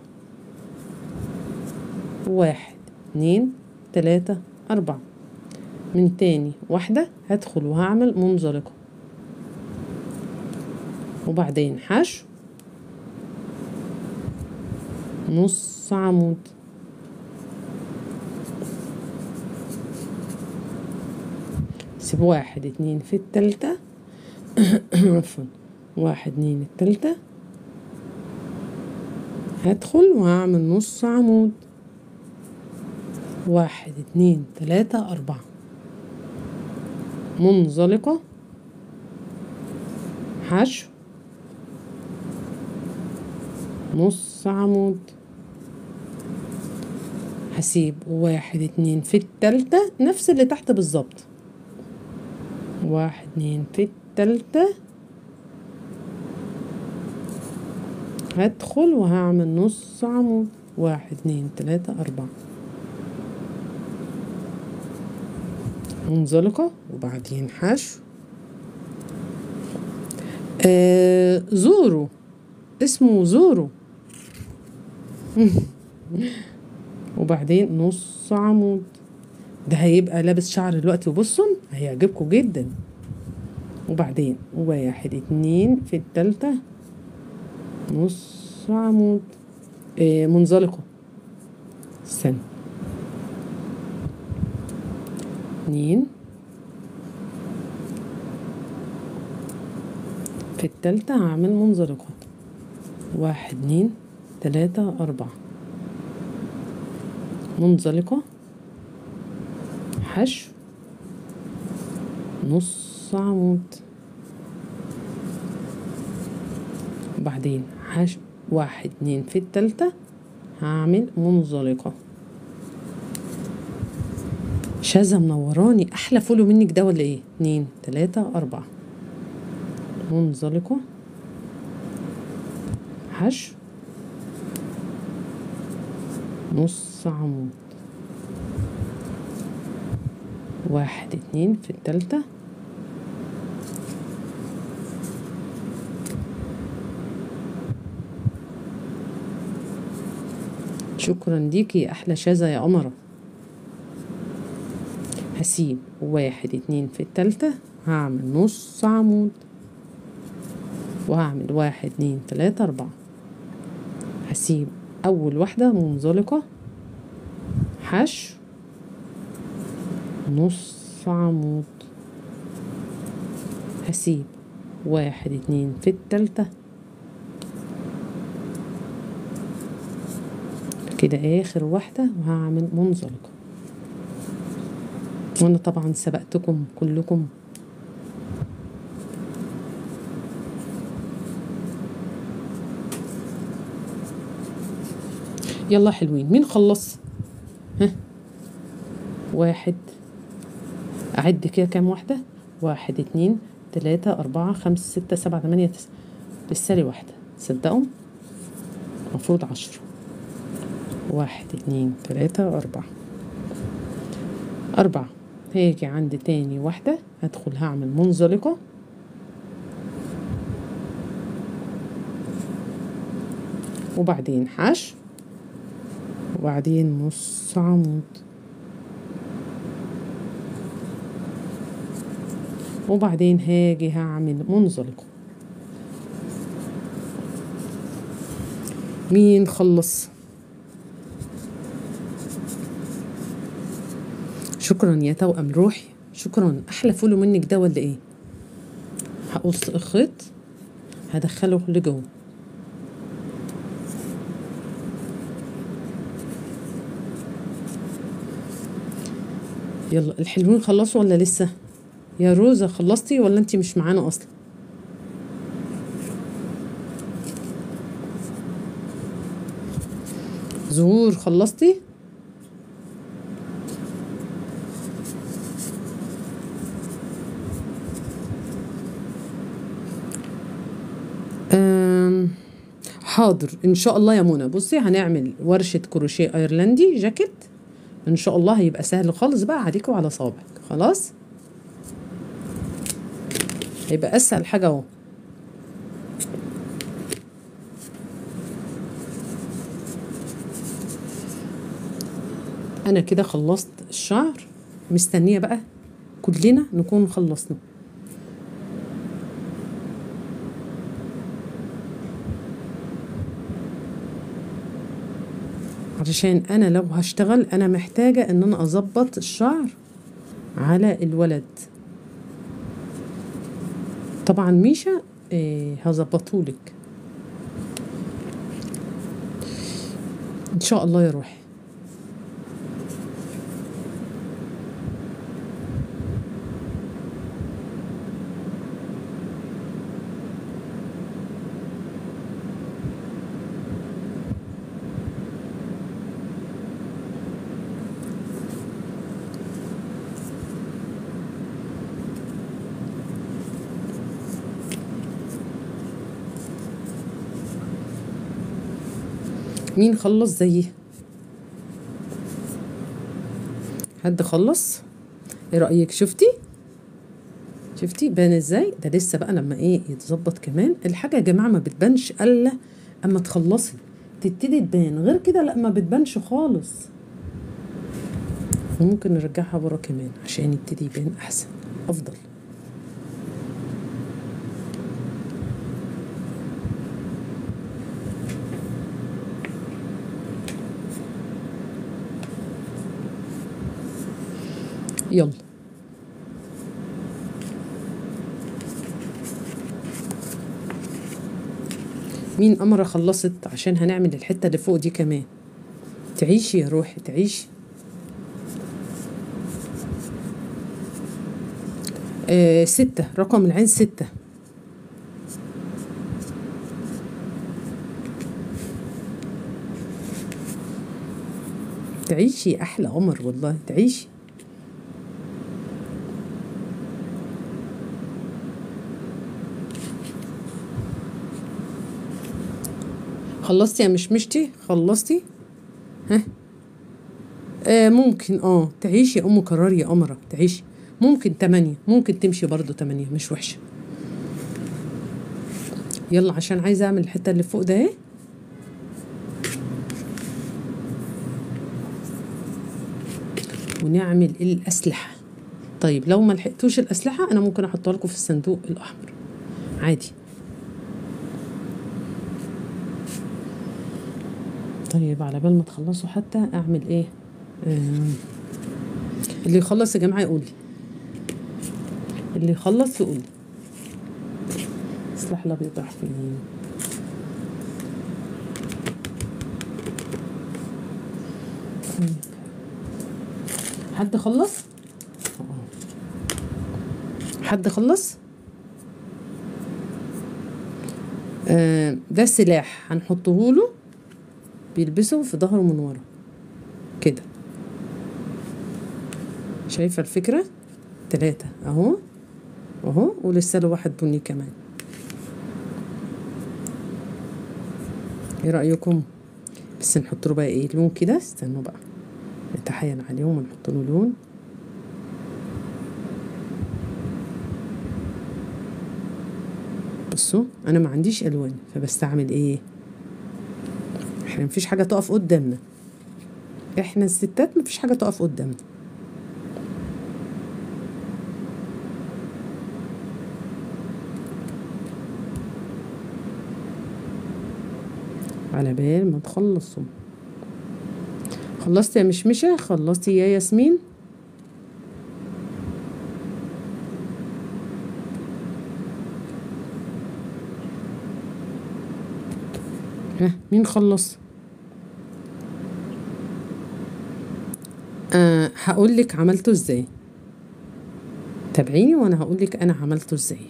واحد اتنين تلاتة أربعة من تاني واحدة هدخل وهعمل منزلقة وبعدين حشو نص عمود سيب واحد اتنين في التالتة عفوا واحد اتنين التالتة هدخل وهعمل نص عمود واحد اتنين تلاتة أربعة منزلقة حشو نص عمود هسيب واحد اتنين في التالتة نفس اللي تحت بالظبط واحد اتنين في التالتة هدخل وهعمل نص عمود واحد اتنين تلاتة أربعة منزلقة وبعدين حشو آه زورو اسمه زورو وبعدين نص عمود ده هيبقى لابس شعر دلوقتي وبصوا هيعجبكم جدا وبعدين واحد اتنين في التالتة نص عمود آه منزلقة استنى اتنين في التالتة هعمل منزلقة واحد اتنين تلاتة أربعة منزلقة حشو نص عمود وبعدين حشو واحد اتنين في التالتة هعمل منزلقة شاذة منوراني أحلى فولو منك ده ولا إيه؟ اتنين تلاتة أربعة منزلقة حشو نص عمود واحد اتنين في التالتة شكرا ليكي يا أحلى شاذة يا قمرة هسيب واحد اتنين في التالتة هعمل نص عمود وهعمل واحد اتنين تلاتة أربعة هسيب أول واحدة منزلقة حشو نص عمود هسيب واحد اتنين في التالتة كده آخر واحدة وهعمل منزلقة وأنا طبعا سبقتكم كلكم يلا حلوين مين خلص ها واحد أعد كده كام واحدة واحد اتنين تلاتة أربعة خمسة ستة سبعة تمانية تسعة لسه لي واحدة تصدقوا المفروض عشرة واحد اتنين تلاتة أربعة أربعة هاجي عند تاني واحدة هدخل هعمل منزلقة وبعدين حشو وبعدين نص عمود وبعدين هاجي هعمل منزلقة مين خلص شكرا يا توأم روحي شكرا احلى فولو منك ده ولا ايه هقص الخيط هدخله لجوه يلا الحلوين خلصوا ولا لسه يا روزة خلصتي ولا انتي مش معانا اصلا زهور خلصتي أم، حاضر ان شاء الله يا منى بصي هنعمل ورشة كروشيه ايرلندي جاكيت ان شاء الله هيبقى سهل خالص بقى عليك وعلى صابعك خلاص هيبقى اسهل حاجة اهو انا كده خلصت الشعر مستنية بقى كلنا نكون خلصنا علشان انا لو هشتغل انا محتاجة ان انا اظبط الشعر على الولد طبعا ميشا إيه هظبطهولك ان شاء الله يا روحي مين خلص زيي حد خلص ايه رأيك شفتي شفتي بان ازاي ده لسه بقى لما ايه يتظبط كمان الحاجة يا جماعة ما بتبانش الا اما تخلصي تبتدي تبان غير كده لا ما بتبانش خالص وممكن نرجعها ورا كمان عشان يبتدي يبان احسن افضل يلا مين أمرة خلصت عشان هنعمل الحتة اللي فوق دي كمان تعيشي يا روحي تعيشي آه ستة رقم العين ستة تعيشي أحلى قمر والله تعيشي خلصتي يا مشمشتي خلصتي ها آه ممكن اه تعيشي يا ام قرار يا قمرة تعيشي ممكن تمانية ممكن تمشي برضو تمانية مش وحشة يلا عشان عايزة اعمل الحتة اللي فوق ده اهي ونعمل الأسلحة طيب لو ما لحقتوش الأسلحة أنا ممكن أحطها لكم في الصندوق الأحمر عادي طيب على بال ما تخلصوا حتى اعمل ايه آم، اللي يخلص يا جماعه يقول لي اللي يخلص يقول لي سلاح الابيض راح فين طيب. حد خلص آه. حد خلص آه ده سلاح هنحطه له بيلبسه في ظهره من ورا كده شايفة الفكرة تلاتة اهو اهو ولسه له واحد بني كمان ايه رأيكم بس نحط له بقى ايه لون كده استنوا بقى نتحايل عليهم ونحط له لون بصوا انا ما عنديش الوان فبستعمل ايه احنا مفيش حاجة تقف قدامنا احنا الستات مفيش حاجة تقف قدامنا على بال ما تخلصوا خلصتي يا مشمشة خلصتي يا ياسمين ها مين خلص أه هقول لك عملته ازاي تابعيني وانا هقول لك انا عملته ازاي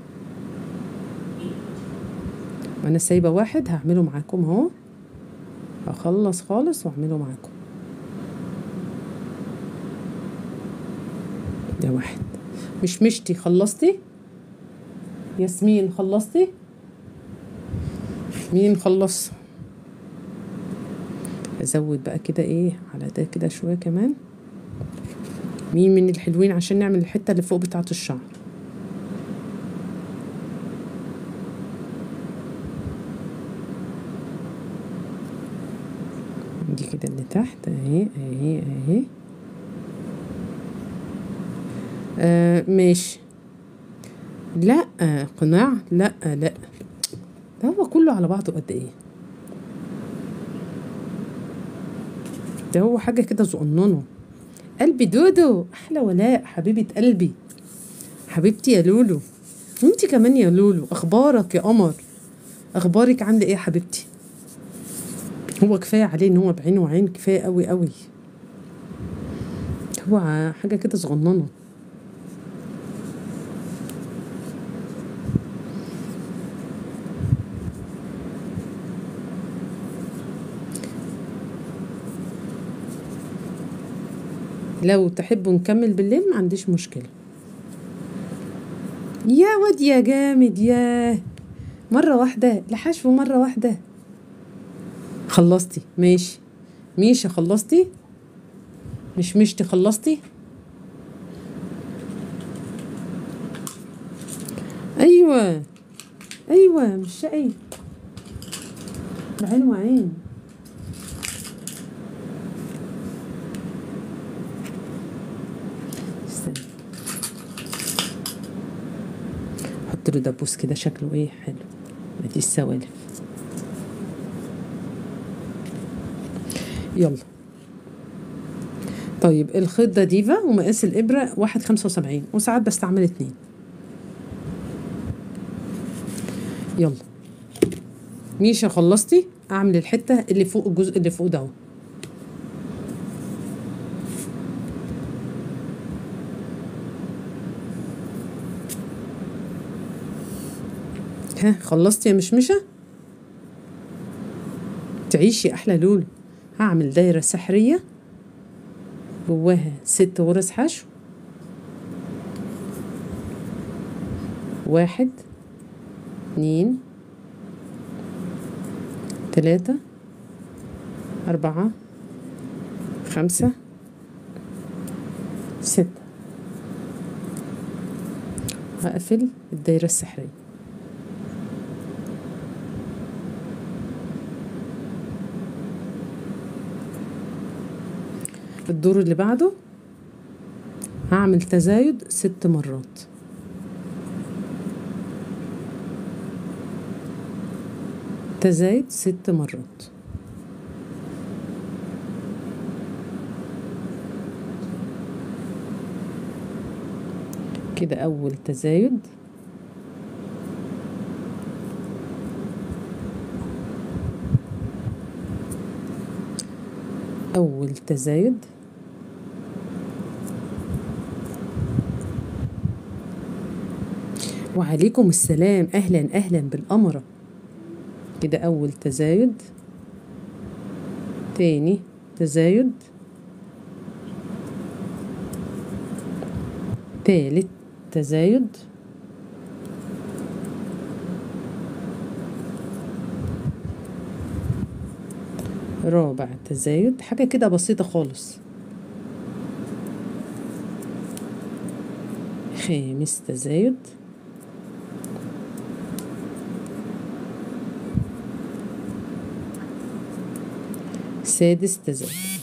وانا سايبه واحد هعمله معاكم اهو هخلص خالص واعمله معاكم ده واحد مش مشتي خلصتي ياسمين خلصتي مين خلص ازود بقى كده ايه على ده كده شويه كمان مين من الحلوين عشان نعمل الحته اللي فوق بتاعه الشعر دي كده اللي تحت اهي اهي اهي آه ماشي لا قناع لا لا ده هو كله على بعضه قد ايه ده هو حاجه كده صغننه قلبي دودو احلى ولاء حبيبه قلبي حبيبتي يا لولو وانت كمان يا لولو اخبارك يا قمر اخبارك عامله ايه يا حبيبتي هو كفايه عليه ان هو بعين وعين كفايه قوي قوي هو حاجه كده صغننه لو تحبوا نكمل بالليل ما عنديش مشكلة يا واد يا جامد يا مرة واحدة لحشو مرة واحدة خلصتي ماشي ميشا خلصتي مش مشتي خلصتي ايوه ايوه مش شقي بعين وعين استنى حط له دبوس كده شكله ايه حلو ادي السوالف يلا طيب الخيط ده ديفا ومقاس الإبرة واحد خمسة وسبعين وساعات بستعمل اتنين يلا ميشا خلصتي اعمل الحتة اللي فوق الجزء اللي فوق ده اهو ها خلصتي يا مشمشة تعيشي أحلى لولو هعمل دايرة سحرية جواها ست غرز حشو واحد اتنين تلاتة أربعة خمسة ستة هقفل الدايرة السحرية الدور اللي بعده هعمل تزايد ست مرات تزايد ست مرات كده أول تزايد أول تزايد وعليكم السلام أهلا أهلا بالقمرة كده أول تزايد تاني تزايد تالت تزايد رابع تزايد حاجة كده بسيطة خالص خامس تزايد سادس تزايد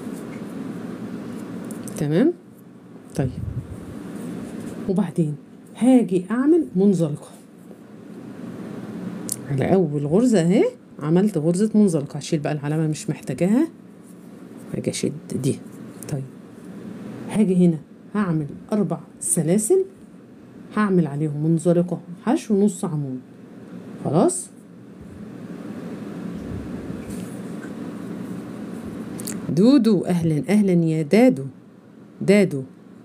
تمام طيب وبعدين هاجي اعمل منزلقه على اول غرزه اهي عملت غرزه منزلقه هشيل بقى العلامه مش محتاجاها هاجي اشد دي طيب هاجي هنا هعمل اربع سلاسل هعمل عليهم منزلقه حشو نص عمود خلاص دودو اهلا اهلا يا دادو دادو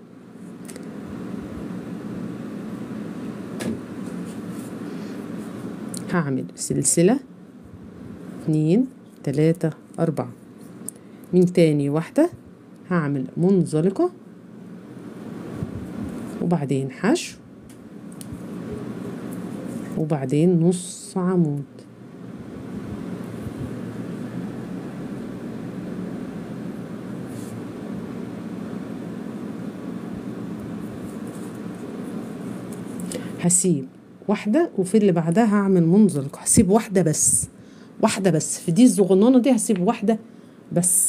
هعمل سلسلة اتنين تلاتة أربعة من تاني واحدة هعمل منزلقة وبعدين حشو وبعدين نص عمود هسيب واحدة وفي اللي بعدها هعمل منزلقة هسيب واحدة بس واحدة بس في دي الصغننة دي هسيب واحدة بس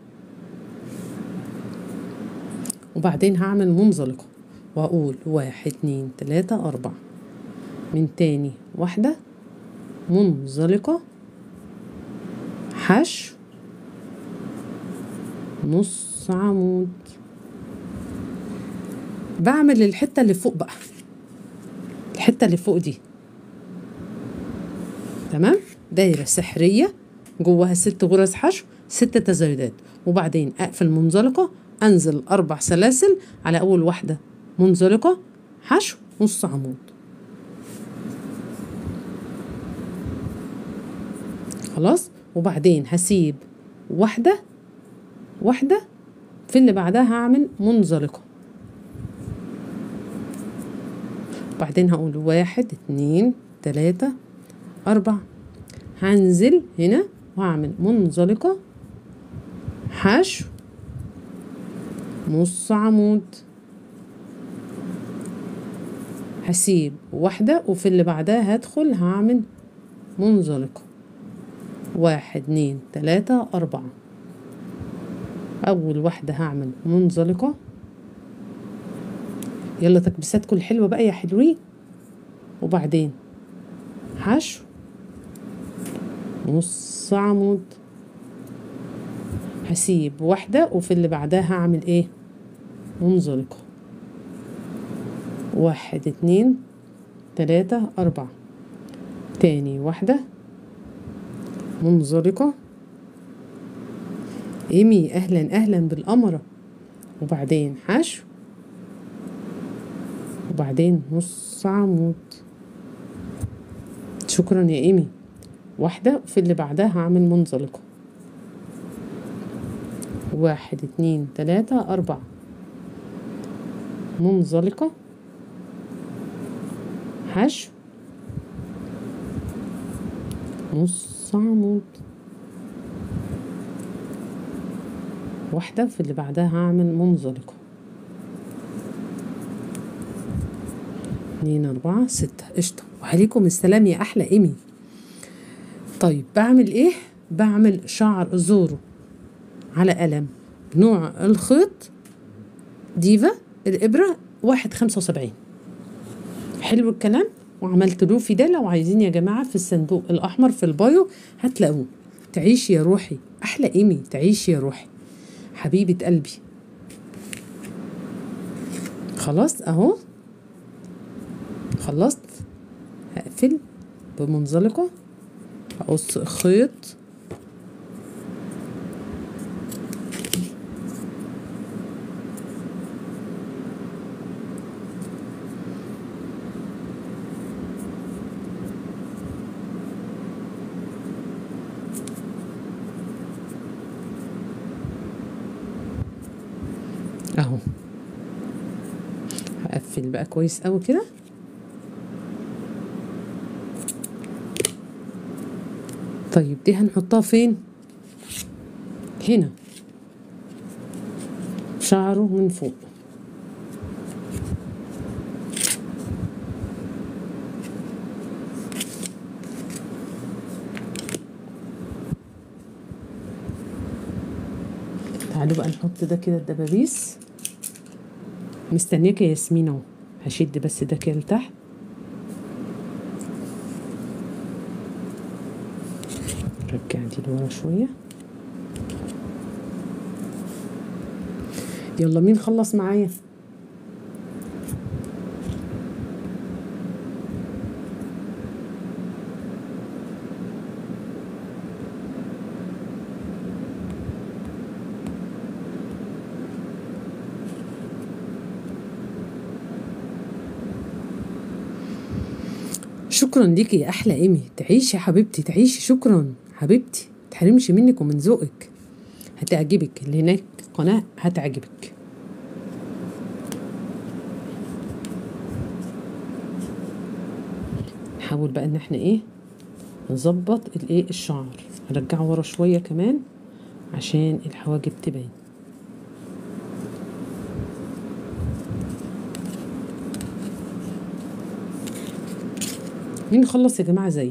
وبعدين هعمل منزلقة وأقول واحد اتنين تلاتة أربعة من تاني واحدة منزلقة حشو نص عمود بعمل الحتة اللي فوق بقى الحتة اللي فوق دي تمام دايرة سحرية جواها ست غرز حشو ست تزايدات وبعدين أقفل منزلقة أنزل أربع سلاسل على أول واحدة منزلقة حشو نص عمود خلاص وبعدين هسيب واحدة واحدة في اللي بعدها هعمل منزلقة وبعدين هقول واحد اتنين تلاتة أربعة هنزل هنا وهعمل منزلقة حشو نص عمود هسيب واحدة وفي اللي بعدها هدخل هعمل منزلقة واحد اتنين تلاتة أربعة أول واحدة هعمل منزلقة يلا تكبيساتكم الحلوة بقى يا حلوين وبعدين حشو نص عمود هسيب واحدة وفي اللي بعدها هعمل ايه منزلقة واحد اتنين تلاتة أربعة تاني واحدة منزلقة ايمي اهلا اهلا بالقمرة وبعدين حشو وبعدين نص عمود شكرا يا ايمي واحدة وفي اللي بعدها هعمل منزلقة واحد اتنين تلاتة أربعة منزلقة حشو نص عمود واحدة في اللي بعدها هعمل منزلقة اتنين أربعة ستة قشطة وعليكم السلام يا أحلى إيمي طيب بعمل إيه؟ بعمل شعر زورو على قلم نوع الخيط ديفا الإبرة واحد خمسة وسبعين حلو الكلام وعملت له في ده لو عايزين يا جماعة في الصندوق الأحمر في البايو هتلاقوه تعيش يا روحي أحلى إيمي تعيش يا روحي حبيبة قلبي خلاص أهو خلصت هقفل بمنزلقة هقص خيط اهو هقفل بقى كويس قوي كده طيب دي هنحطها فين هنا شعره من فوق تعالوا بقى نحط ده كده الدبابيس مستنياك يا ياسمين اهو هشد بس ده كده لتحت رجع دي لورا شوية يلا مين خلص معايا شكرا ليكي يا احلى ايمي تعيشي يا حبيبتي تعيشي شكرا حبيبتي تحرمش منك ومن ذوقك هتعجبك اللي هناك قناه هتعجبك نحاول بقى ان احنا ايه نظبط الايه الشعر هرجعه ورا شويه كمان عشان الحواجب تبان مين خلص يا جماعه زي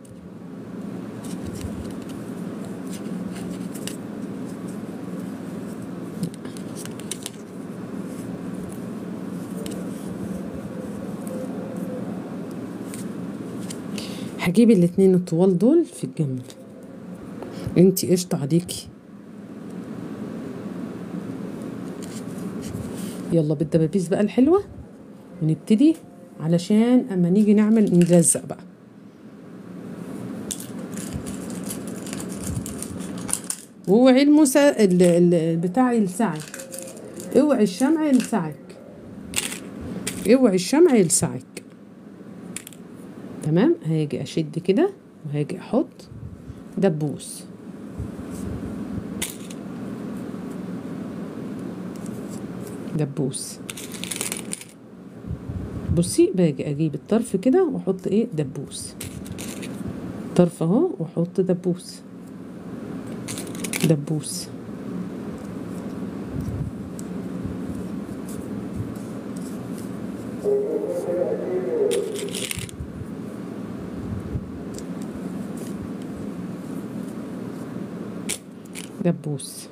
هجيب الاتنين الطوال دول في الجنب انتي قشطة عليكي يلا بالدبابيس بقى الحلوة ونبتدي علشان اما نيجي نعمل نلزق بقى اوعي المسا ال- ال- بتاع يلسعك اوعي الشمع يلسعك اوعي الشمع يلسعك تمام هاجي اشد كده وهاجي احط دبوس دبوس بصي باجي اجيب الطرف كده واحط ايه دبوس طرف اهو واحط دبوس دبوس دبوس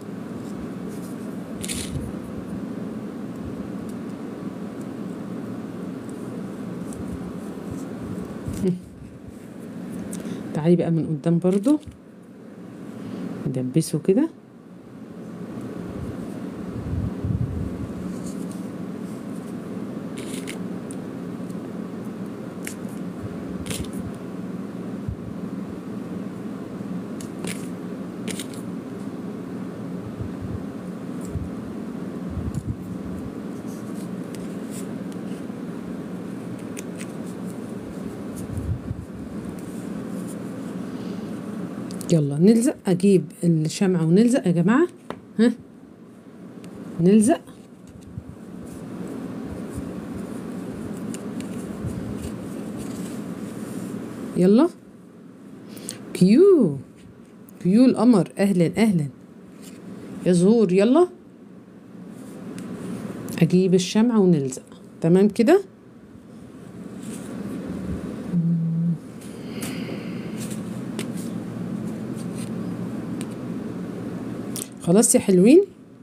تعالي بقى من قدام برضو ندبسه كده يلا نلزق اجيب الشمعة ونلزق يا جماعة ها نلزق يلا كيو كيو القمر اهلا اهلا يا زهور يلا اجيب الشمعة ونلزق تمام كده خلاص يا حلوين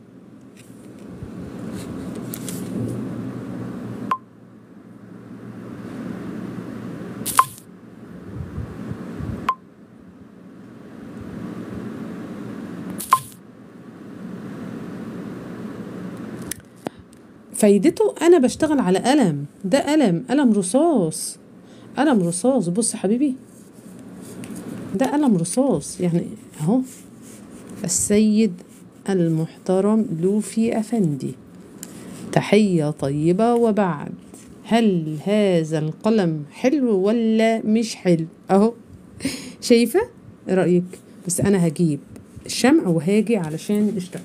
فايدته انا بشتغل على قلم ده قلم قلم رصاص قلم رصاص بص يا حبيبي ده قلم رصاص يعني اهو السيد المحترم لوفي أفندي تحية طيبة وبعد هل هذا القلم حلو ولا مش حلو اهو شايفة إيه رأيك بس انا هجيب الشمع وهاجي علشان اشتغل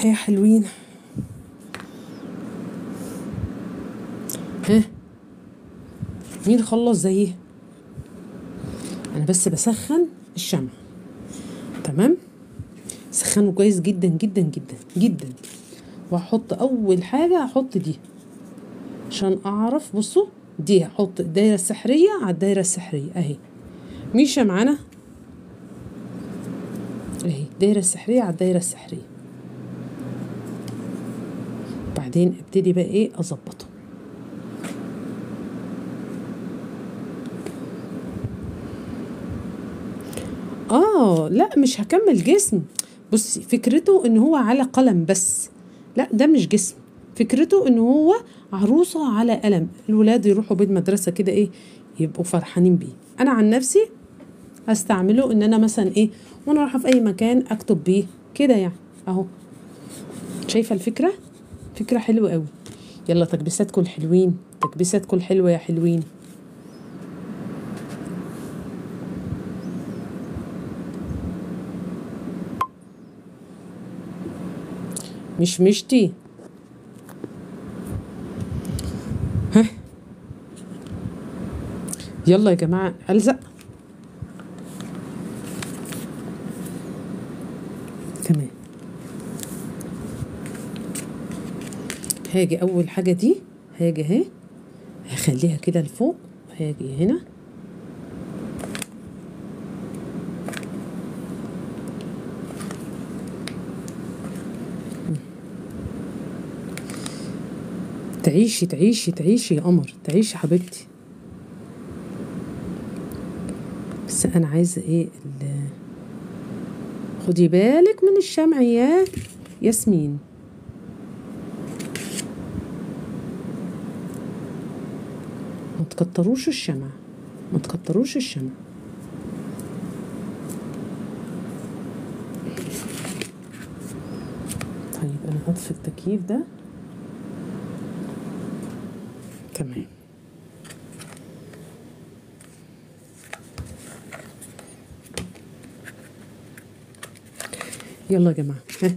يا حلوين ها مين خلص زيه انا بس بسخن الشمع تمام سخنه كويس جدا جدا جدا جدا وهحط اول حاجه هحط دي عشان اعرف بصوا دي هحط الدايره السحريه على الدايره السحريه اهي ميشه معانا اهي الدايره السحريه على الدايره السحريه بعدين ابتدي بقى ايه اظبطه اه لا مش هكمل جسم بصي فكرته ان هو على قلم بس لا ده مش جسم فكرته ان هو عروسه على قلم الولاد يروحوا بيت مدرسه كده ايه يبقوا فرحانين بيه انا عن نفسي هستعمله ان انا مثلا ايه وانا رايحه في اي مكان اكتب بيه كده يعني اهو شايفه الفكره فكره حلوه قوي يلا تكبيساتكم الحلوين تكبيساتكم الحلوه يا حلوين مش مشتي ها يلا يا جماعة ألزق تمام هاجي أول حاجة دي هاجي اهي هخليها كده لفوق هاجي هنا تعيشي تعيشي تعيشي يا قمر تعيشي حبيبتي بس انا عايزه ايه ال- خدي بالك من الشمع يا ياسمين ما تكتروش الشمع ما تكتروش الشمع طيب انا هطفي التكييف ده تمام يلا يا جماعة ها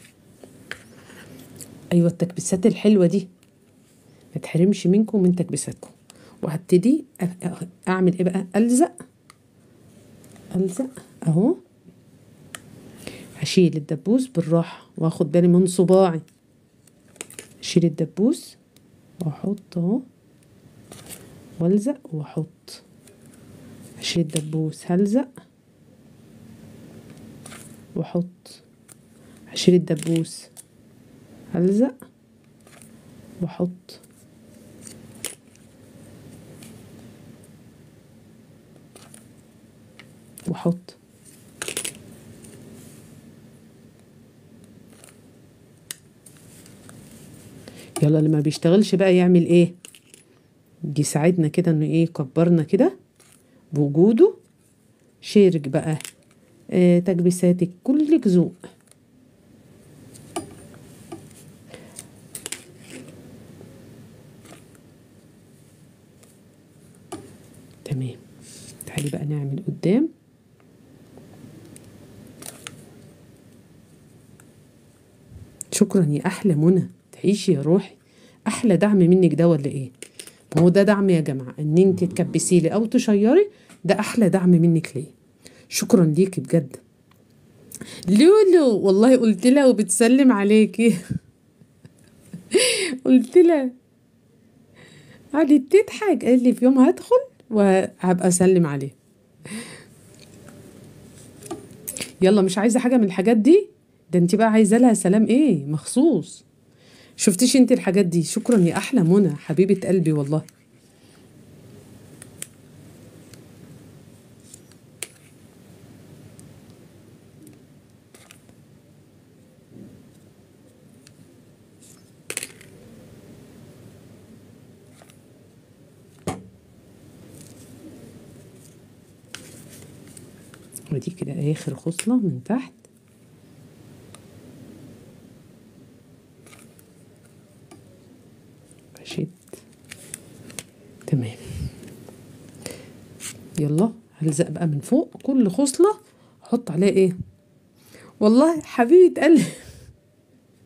أيوة التكبيسات الحلوة دي ما تحرمش منكم من تكبيساتكم وهبتدي أ- أ- أعمل إيه بقى ألزق ألزق أهو هشيل الدبوس بالراحة وآخد بالي من صباعي أشيل الدبوس وأحط أهو والزق واحط اشيل الدبوس هلزق واحط اشيل الدبوس هلزق واحط واحط يلا اللي ما بيشتغلش بقى يعمل ايه يساعدنا كده انه ايه كبرنا كده بوجوده شارك بقى آه تكبيساتك كلك ذوق تمام تعالي بقى نعمل قدام شكرا يا احلى منى تعيشي يا روحي احلى دعم منك ده ولا ايه ما هو ده دعم يا جماعه ان انت تكبسي لي او تشيري ده احلى دعم منك ليه شكرا ليكي بجد لولو والله قلت لها وبتسلم عليكي قلت لها قعدت تضحك قالت لي في يوم هدخل وهبقى اسلم عليه يلا مش عايزه حاجه من الحاجات دي ده انت بقى عايزه لها سلام ايه مخصوص شفتيش انت الحاجات دي شكرا يا احلى منى حبيبه قلبي والله ودي كده اخر خصله من تحت اشد تمام يلا هلزق بقى من فوق كل خصله احط عليها ايه والله حبيبه قلبي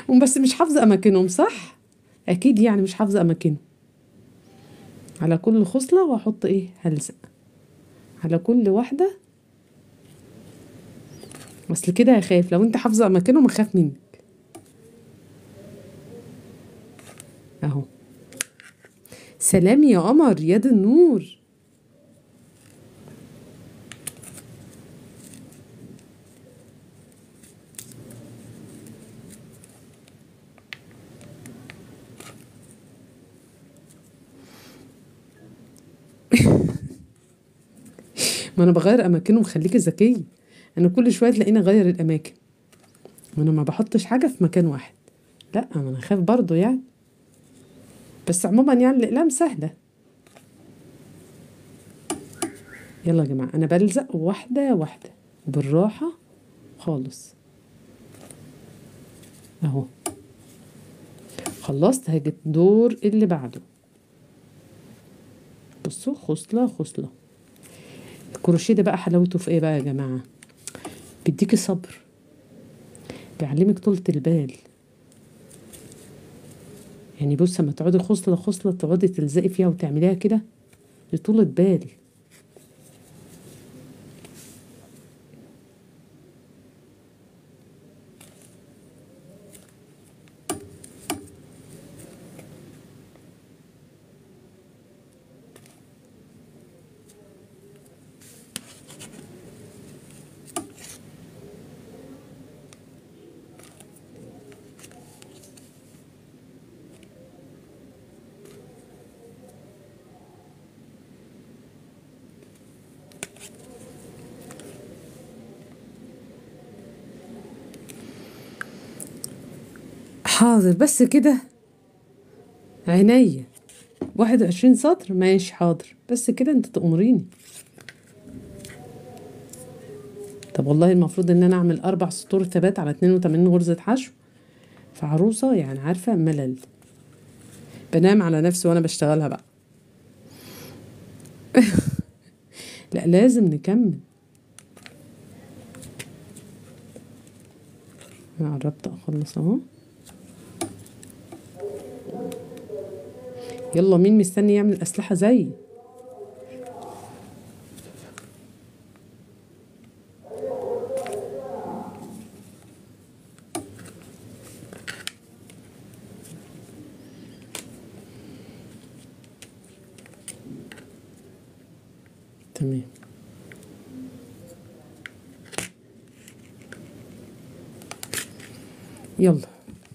بس مش حافظة أماكنهم صح؟ أكيد يعني مش حافظة أماكنهم على كل خصلة وأحط إيه هلزق على كل واحدة أصل كده هخاف لو أنت حافظة أماكنهم أخاف منك أهو سلام يا قمر يد النور ما انا بغير اماكنهم خليكي ذكيه انا كل شويه تلاقيني اغير الاماكن وانا ما بحطش حاجه في مكان واحد لا ما انا خايف برضو يعني بس عموما يعني الاقلام سهله يلا يا جماعه انا بلزق واحده واحده بالراحه خالص اهو خلصت هاجي الدور اللي بعده بصوا خصله خصله الكروشيه ده بقى حلاوته في ايه بقى يا جماعه بيديكي صبر بيعلمك طولة البال يعني بص لما تقعدي خصلة خصلة تقعدي تلزقي فيها وتعمليها كده دي طولة بال حاضر بس كده عينيا واحد وعشرين سطر ماشي حاضر بس كده انت تأمريني طب والله المفروض ان انا اعمل اربع سطور ثبات على اتنين وتمانين غرزة حشو في عروسة يعني عارفة ملل بنام على نفسي وانا بشتغلها بقى لا لازم نكمل انا قربت اخلص اهو يلا مين مستني يعمل اسلحه زي تمام يلا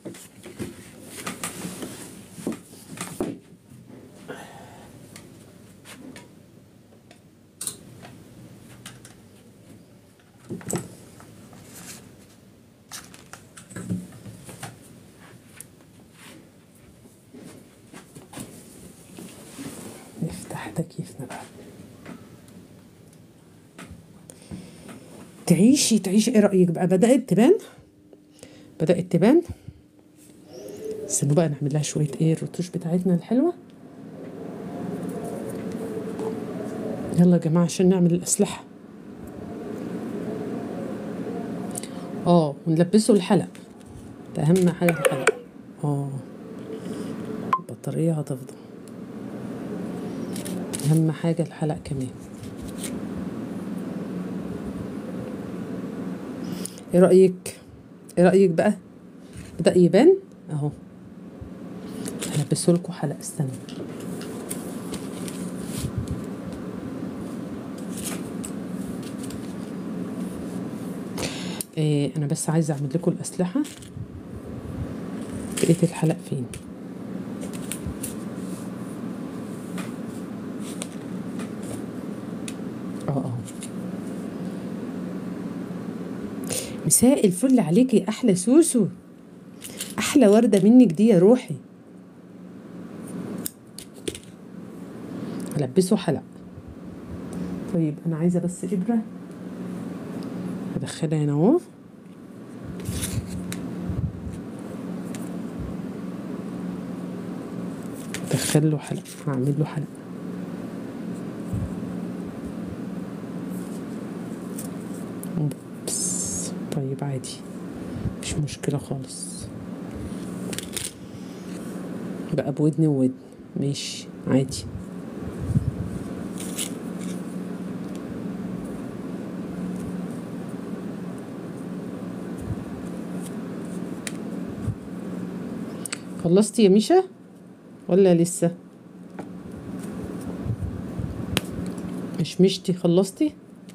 نفتح تكييفنا بقى تعيشي تعيشي ايه رأيك بقى بدأت تبان بدأت تبان استنوا بقى نعمل لها شوية ايه الرتوش بتاعتنا الحلوة يلا يا جماعة عشان نعمل الأسلحة اه ونلبسه الحلق ده أهم حاجة الحلق اه البطارية هتفضل أهم حاجة الحلق كمان ايه رأيك ايه رأيك بقى بدأ يبان اهو هلبسه لكم حلق استنى إيه انا بس عايزه اعمل لكم الاسلحه بقيه الحلق فين اه اه مساء الفل عليكي يا احلى سوسو احلى ورده منك دي يا روحي هلبسه حلق طيب انا عايزه بس ابره هدخلها هنا اهو ادخل له حلق هعمل له حلق اوبس طيب عادي مش مشكله خالص بقى بودن وودن ماشي عادي خلصتي يا ميشا ولا لسه مش مشتي خلصتي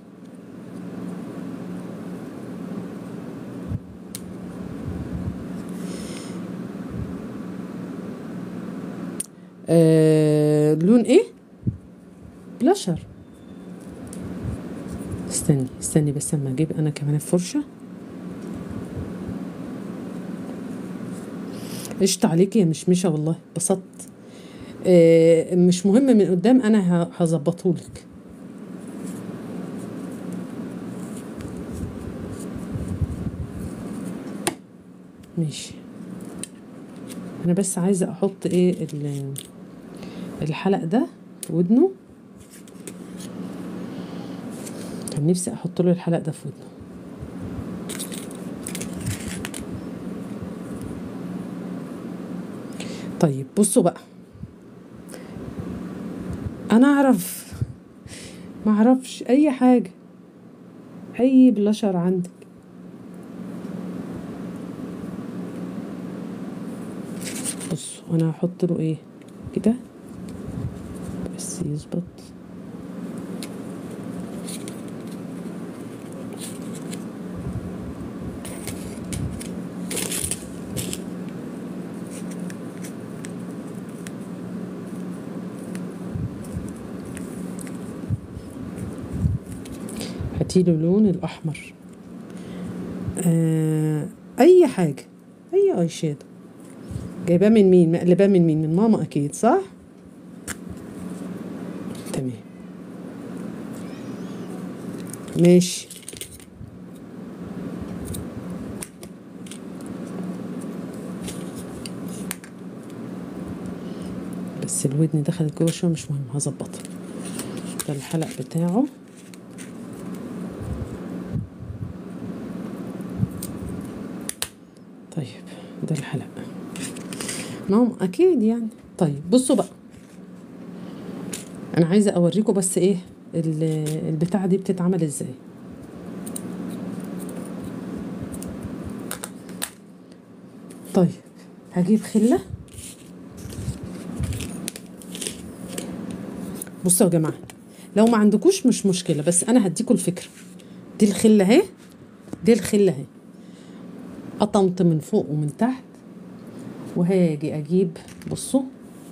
آه لون ايه بلاشر استني استني بس اما اجيب انا كمان الفرشه قشطة عليكي يا مشمشة والله بسطت آه مش مهم من قدام انا ه- هظبطهولك ماشي انا بس عايزه احط ايه ال- الحلق ده في ودنه كان نفسي احط له الحلق ده في ودنه طيب بصوا بقى انا اعرف ما اعرفش اي حاجه اي بلاشر عندك بص انا هحط له ايه كده بس يظبط هاتيله اللون الاحمر آه اي حاجه اي اي شادو جايباه من مين مقلباه من مين من ماما اكيد صح تمام ماشي بس الودن دخلت جوه شويه مش مهم هظبطها ده الحلق بتاعه طيب ده الحلق ما هم اكيد يعني طيب بصوا بقى انا عايزه اوريكم بس ايه ال- البتاعه دي بتتعمل ازاي طيب هجيب خله بصوا يا جماعه لو ما عندكوش مش مشكله بس انا هديكوا الفكره دي الخله اهي دي الخله اهي قطمت من فوق ومن تحت وهاجي اجيب بصوا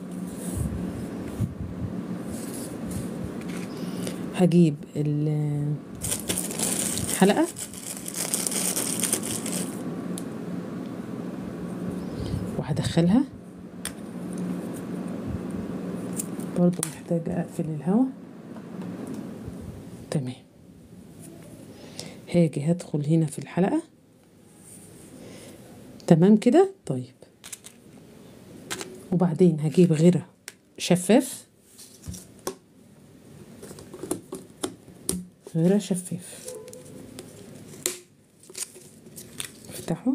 هجيب ال- الحلقة وهدخلها برضو محتاجة اقفل الهواء تمام هاجي هدخل هنا في الحلقة تمام كده طيب وبعدين هجيب غيرة شفاف غيرة شفاف افتحه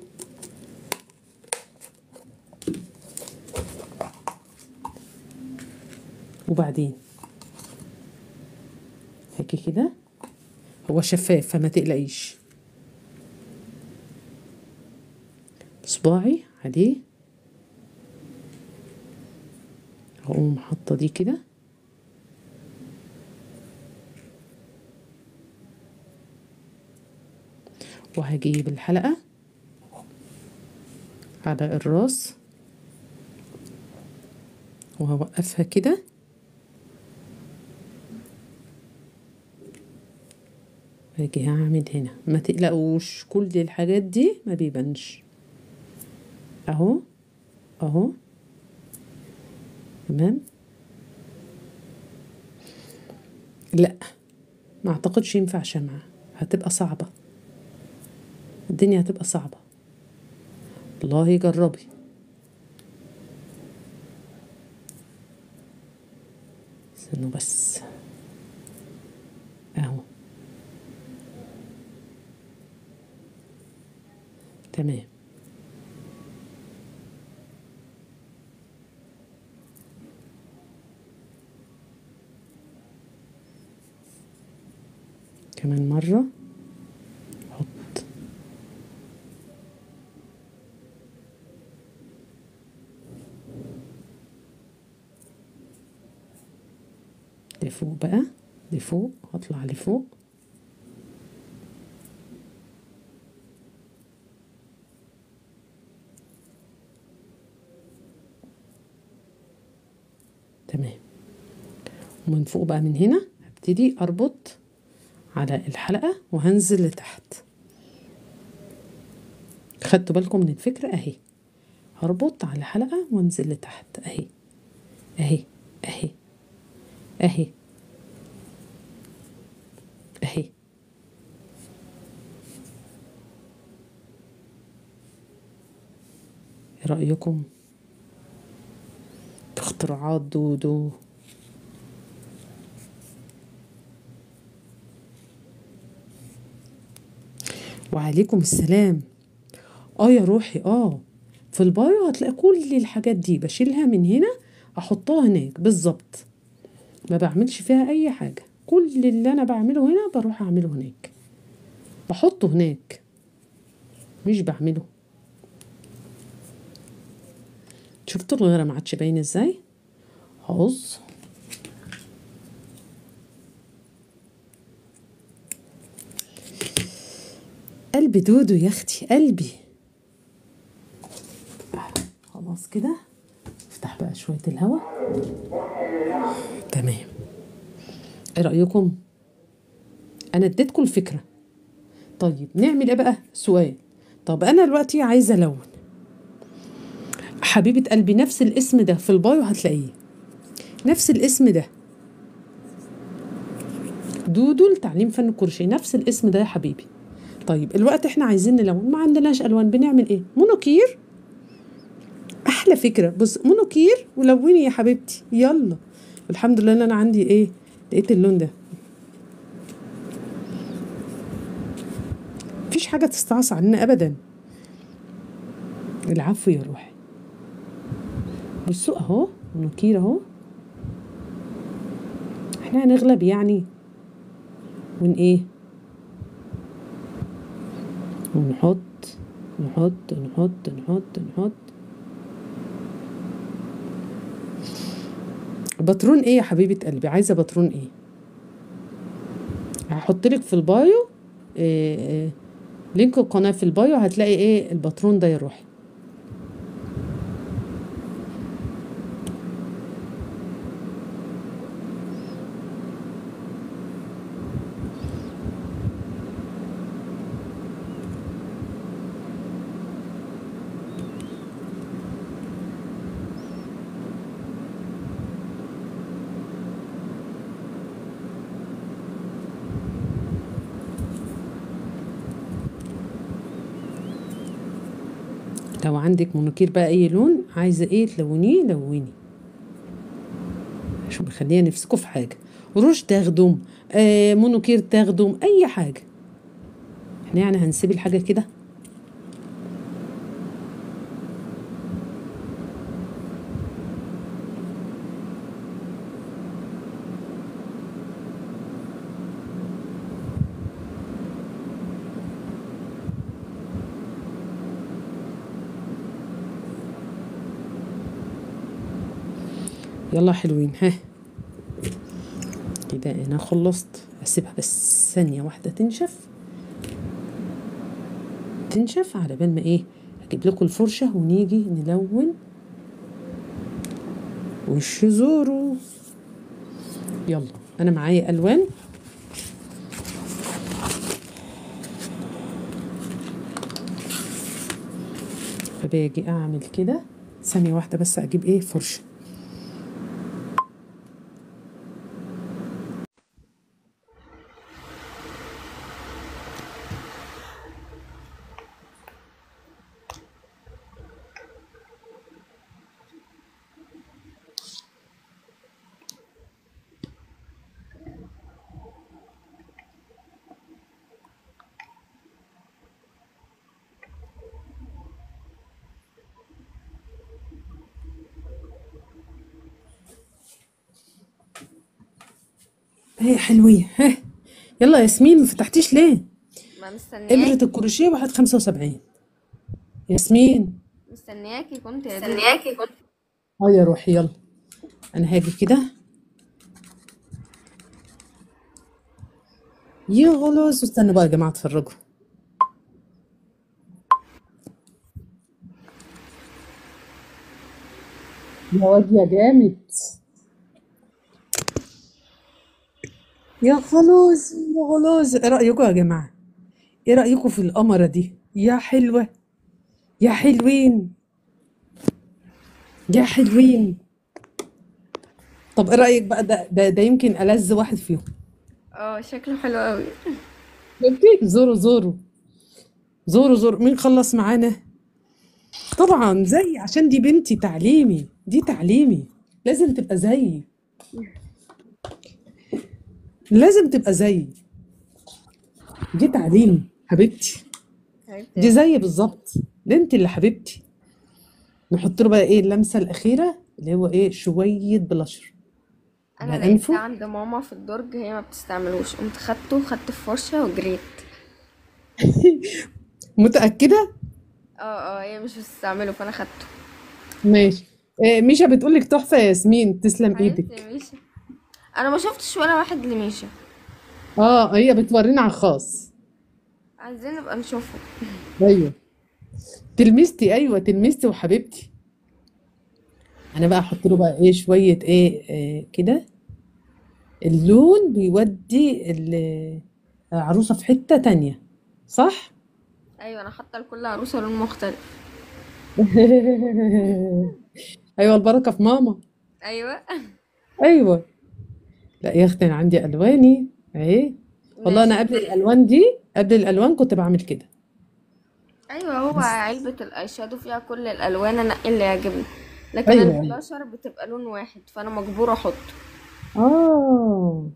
وبعدين هيك كده هو شفاف فما تقلقيش صباعي عليه هقوم حاطه دي كده وهجيب الحلقة على الراس وهوقفها كده هاجي هعمل هنا ما تقلقوش كل الحاجات دي ما بيبانش اهو اهو تمام لا ما اعتقدش ينفع شمعة هتبقى صعبة الدنيا هتبقى صعبة والله جربي استنوا بس اهو تمام كمان مرة حط لفوق بقى لفوق هطلع لفوق تمام ومن فوق بقى من هنا هبتدي اربط على الحلقة وهنزل لتحت خدتوا بالكم من الفكرة اهي هربط على الحلقة وانزل لتحت اهي اهي اهي اهي اهي ايه رأيكم في اختراعات دودو وعليكم السلام اه يا روحي اه في البايو هتلاقي كل الحاجات دي بشيلها من هنا احطها هناك بالظبط ما بعملش فيها اي حاجة كل اللي انا بعمله هنا بروح اعمله هناك بحطه هناك مش بعمله شفتوا الغيرة ما عادش باين ازاي هقص قلبي دودو يا اختي قلبي خلاص كده افتح بقى شوية الهواء تمام ايه رأيكم انا اديتكم الفكرة طيب نعمل ايه بقى سؤال طب انا دلوقتي عايزة الون حبيبة قلبي نفس الاسم ده في البايو هتلاقيه نفس الاسم ده دودو لتعليم فن الكروشيه نفس الاسم ده يا حبيبي طيب الوقت احنا عايزين نلون ما عندناش الوان بنعمل ايه مونوكير احلى فكره بص مونوكير ولوني يا حبيبتي يلا الحمد لله ان انا عندي ايه لقيت اللون ده مفيش حاجه تستعصى عننا ابدا العفو يا روحي بصوا اهو مونوكير اهو احنا هنغلب يعني ون ايه ونحط نحط نحط نحط نحط باترون ايه يا حبيبة قلبي عايزة باترون ايه هحط لك في البايو إيه إيه لينك القناة في البايو هتلاقي ايه الباترون ده يا روحي لو عندك مونوكير بقى اي لون عايزه ايه تلونيه لوني عشان مخليها نفسكوا في حاجه روش تخدم آه مونوكير تخدم اي حاجه احنا يعني هنسيب الحاجه كده يلا حلوين ها كده انا خلصت اسيبها بس ثانية واحدة تنشف تنشف على بال ما ايه اجيب لكم الفرشة ونيجي نلون وش زورو يلا انا معايا الوان فباجي اعمل كده ثانية واحدة بس اجيب ايه فرشة ايه حلوين ها يلا ياسمين ما فتحتيش ليه ما ابرة مستنياك الكروشيه واحد خمسة وسبعين ياسمين مستنياكي كنت يا دودو اه يا روحي يلا انا هاجي كده يغلظ استنوا بقى يا جماعة اتفرجوا يا واد يا جامد يا خلاص يا خلاص ايه رأيكم يا جماعة ايه رأيكم في القمرة دي يا حلوة يا حلوين يا حلوين طب ايه رأيك بقى ده ده, ده يمكن ألذ واحد فيهم اه شكله حلو قوي اوكي زوروا زوروا زوروا زوروا مين خلص معانا طبعا زي عشان دي بنتي تعليمي دي تعليمي لازم تبقى زيي لازم تبقى زيي دي تعليمي حبيبتي حبيبتي دي يا زيي بالظبط دي انت اللي حبيبتي نحط له بقى ايه اللمسة الأخيرة اللي هو ايه شوية بلاشر انا على لقيت ده أنفه عند ماما في الدرج هي ما بتستعملوش قمت خدته خدت الفرشة وجريت متأكدة؟ اه اه هي مش بتستعمله فانا خدته ماشي إيه ميشا بتقول لك تحفة يا ياسمين تسلم حبيبتي ايدك يا ميشا انا ما شفتش ولا واحد لميشا اه هي بتورينا على الخاص عايزين نبقى نشوفه ايوه تلميذتي ايوه تلميذتي وحبيبتي انا بقى احط له بقى ايه شويه ايه, إيه كده اللون بيودي ال- العروسه في حته تانية صح ايوه انا حاطه لكل عروسه لون مختلف ايوه البركه في ماما ايوه ايوه لا يا اختي انا عندي الواني اهي والله انا ماشي قبل الالوان دي قبل الالوان كنت بعمل كده ايوه هو بس علبه الاي شادو فيها كل الالوان انقي اللي يعجبني لكن ايوه ايوه البلاشر بتبقى لون واحد فانا مجبوره احطه اه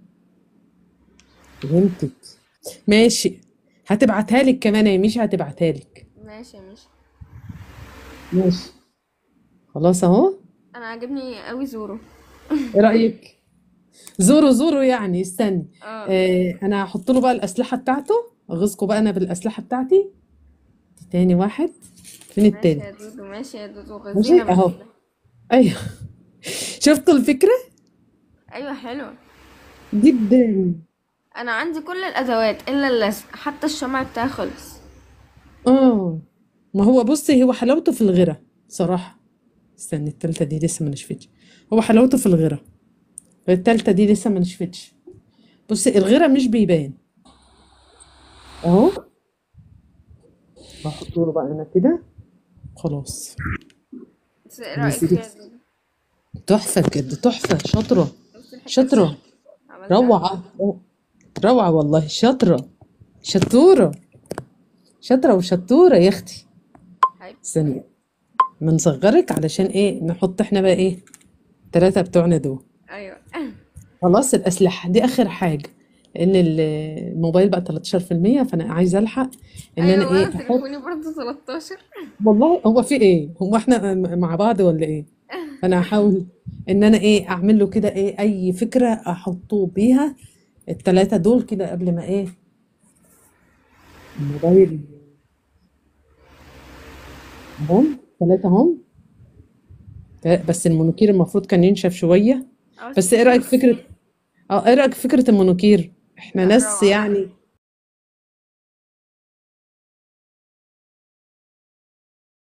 فهمتك ماشي هتبعتها لك كمان يا ميشا هتبعتها لك ماشي يا ميشا ماشي خلاص اهو انا عاجبني قوي زورو ايه رأيك زوروا زوروا يعني استني اه آه انا هحط له بقى الأسلحة بتاعته اغيظكم بقى انا بالأسلحة بتاعتي دي تاني واحد فين ماشي التاني يا دودو ماشي يا دودو ماشي غزينا اهو بالله ايوه شفتوا الفكرة ايوه حلوه جدا انا عندي كل الادوات الا اللزق حتى الشمع بتاعي خلص اه ما هو بصي هو حلاوته في الغيرة صراحة استني التالتة دي لسه ما نشفتش هو حلاوته في الغيرة التالتة دي لسه ما نشفتش بصي الغيرة مش بيبان اهو بحط له بقى انا كده خلاص بس ايه رايك بس دي فيها يا دودو تحفة بجد تحفة شاطرة شفتي الحته شاطرة دي عملتها روعة روعة والله شاطرة شطورة شاطرة وشطورة يا اختي حبيبتي استني بنصغرك علشان ايه نحط احنا بقى ايه التلاتة بتوعنا دول ايوه خلاص الأسلحة دي آخر حاجة لأن ال- الموبايل بقى 13% فأنا عايزة ألحق إن ايوه أنا إيه وانا أحط تليفوني برضه 13 والله هو في إيه هو إحنا م- مع بعض ولا إيه فأنا هحاول إن أنا إيه أعمل له كده إيه أي فكرة أحطه بيها التلاتة دول كده قبل ما إيه الموبايل هم تلاتة هم بس المونوكير المفروض كان ينشف شوية اه بس إيه رأيك في شفتي فكرة اه ايه رأيك في فكرة المونوكير احنا لا ناس روعه يعني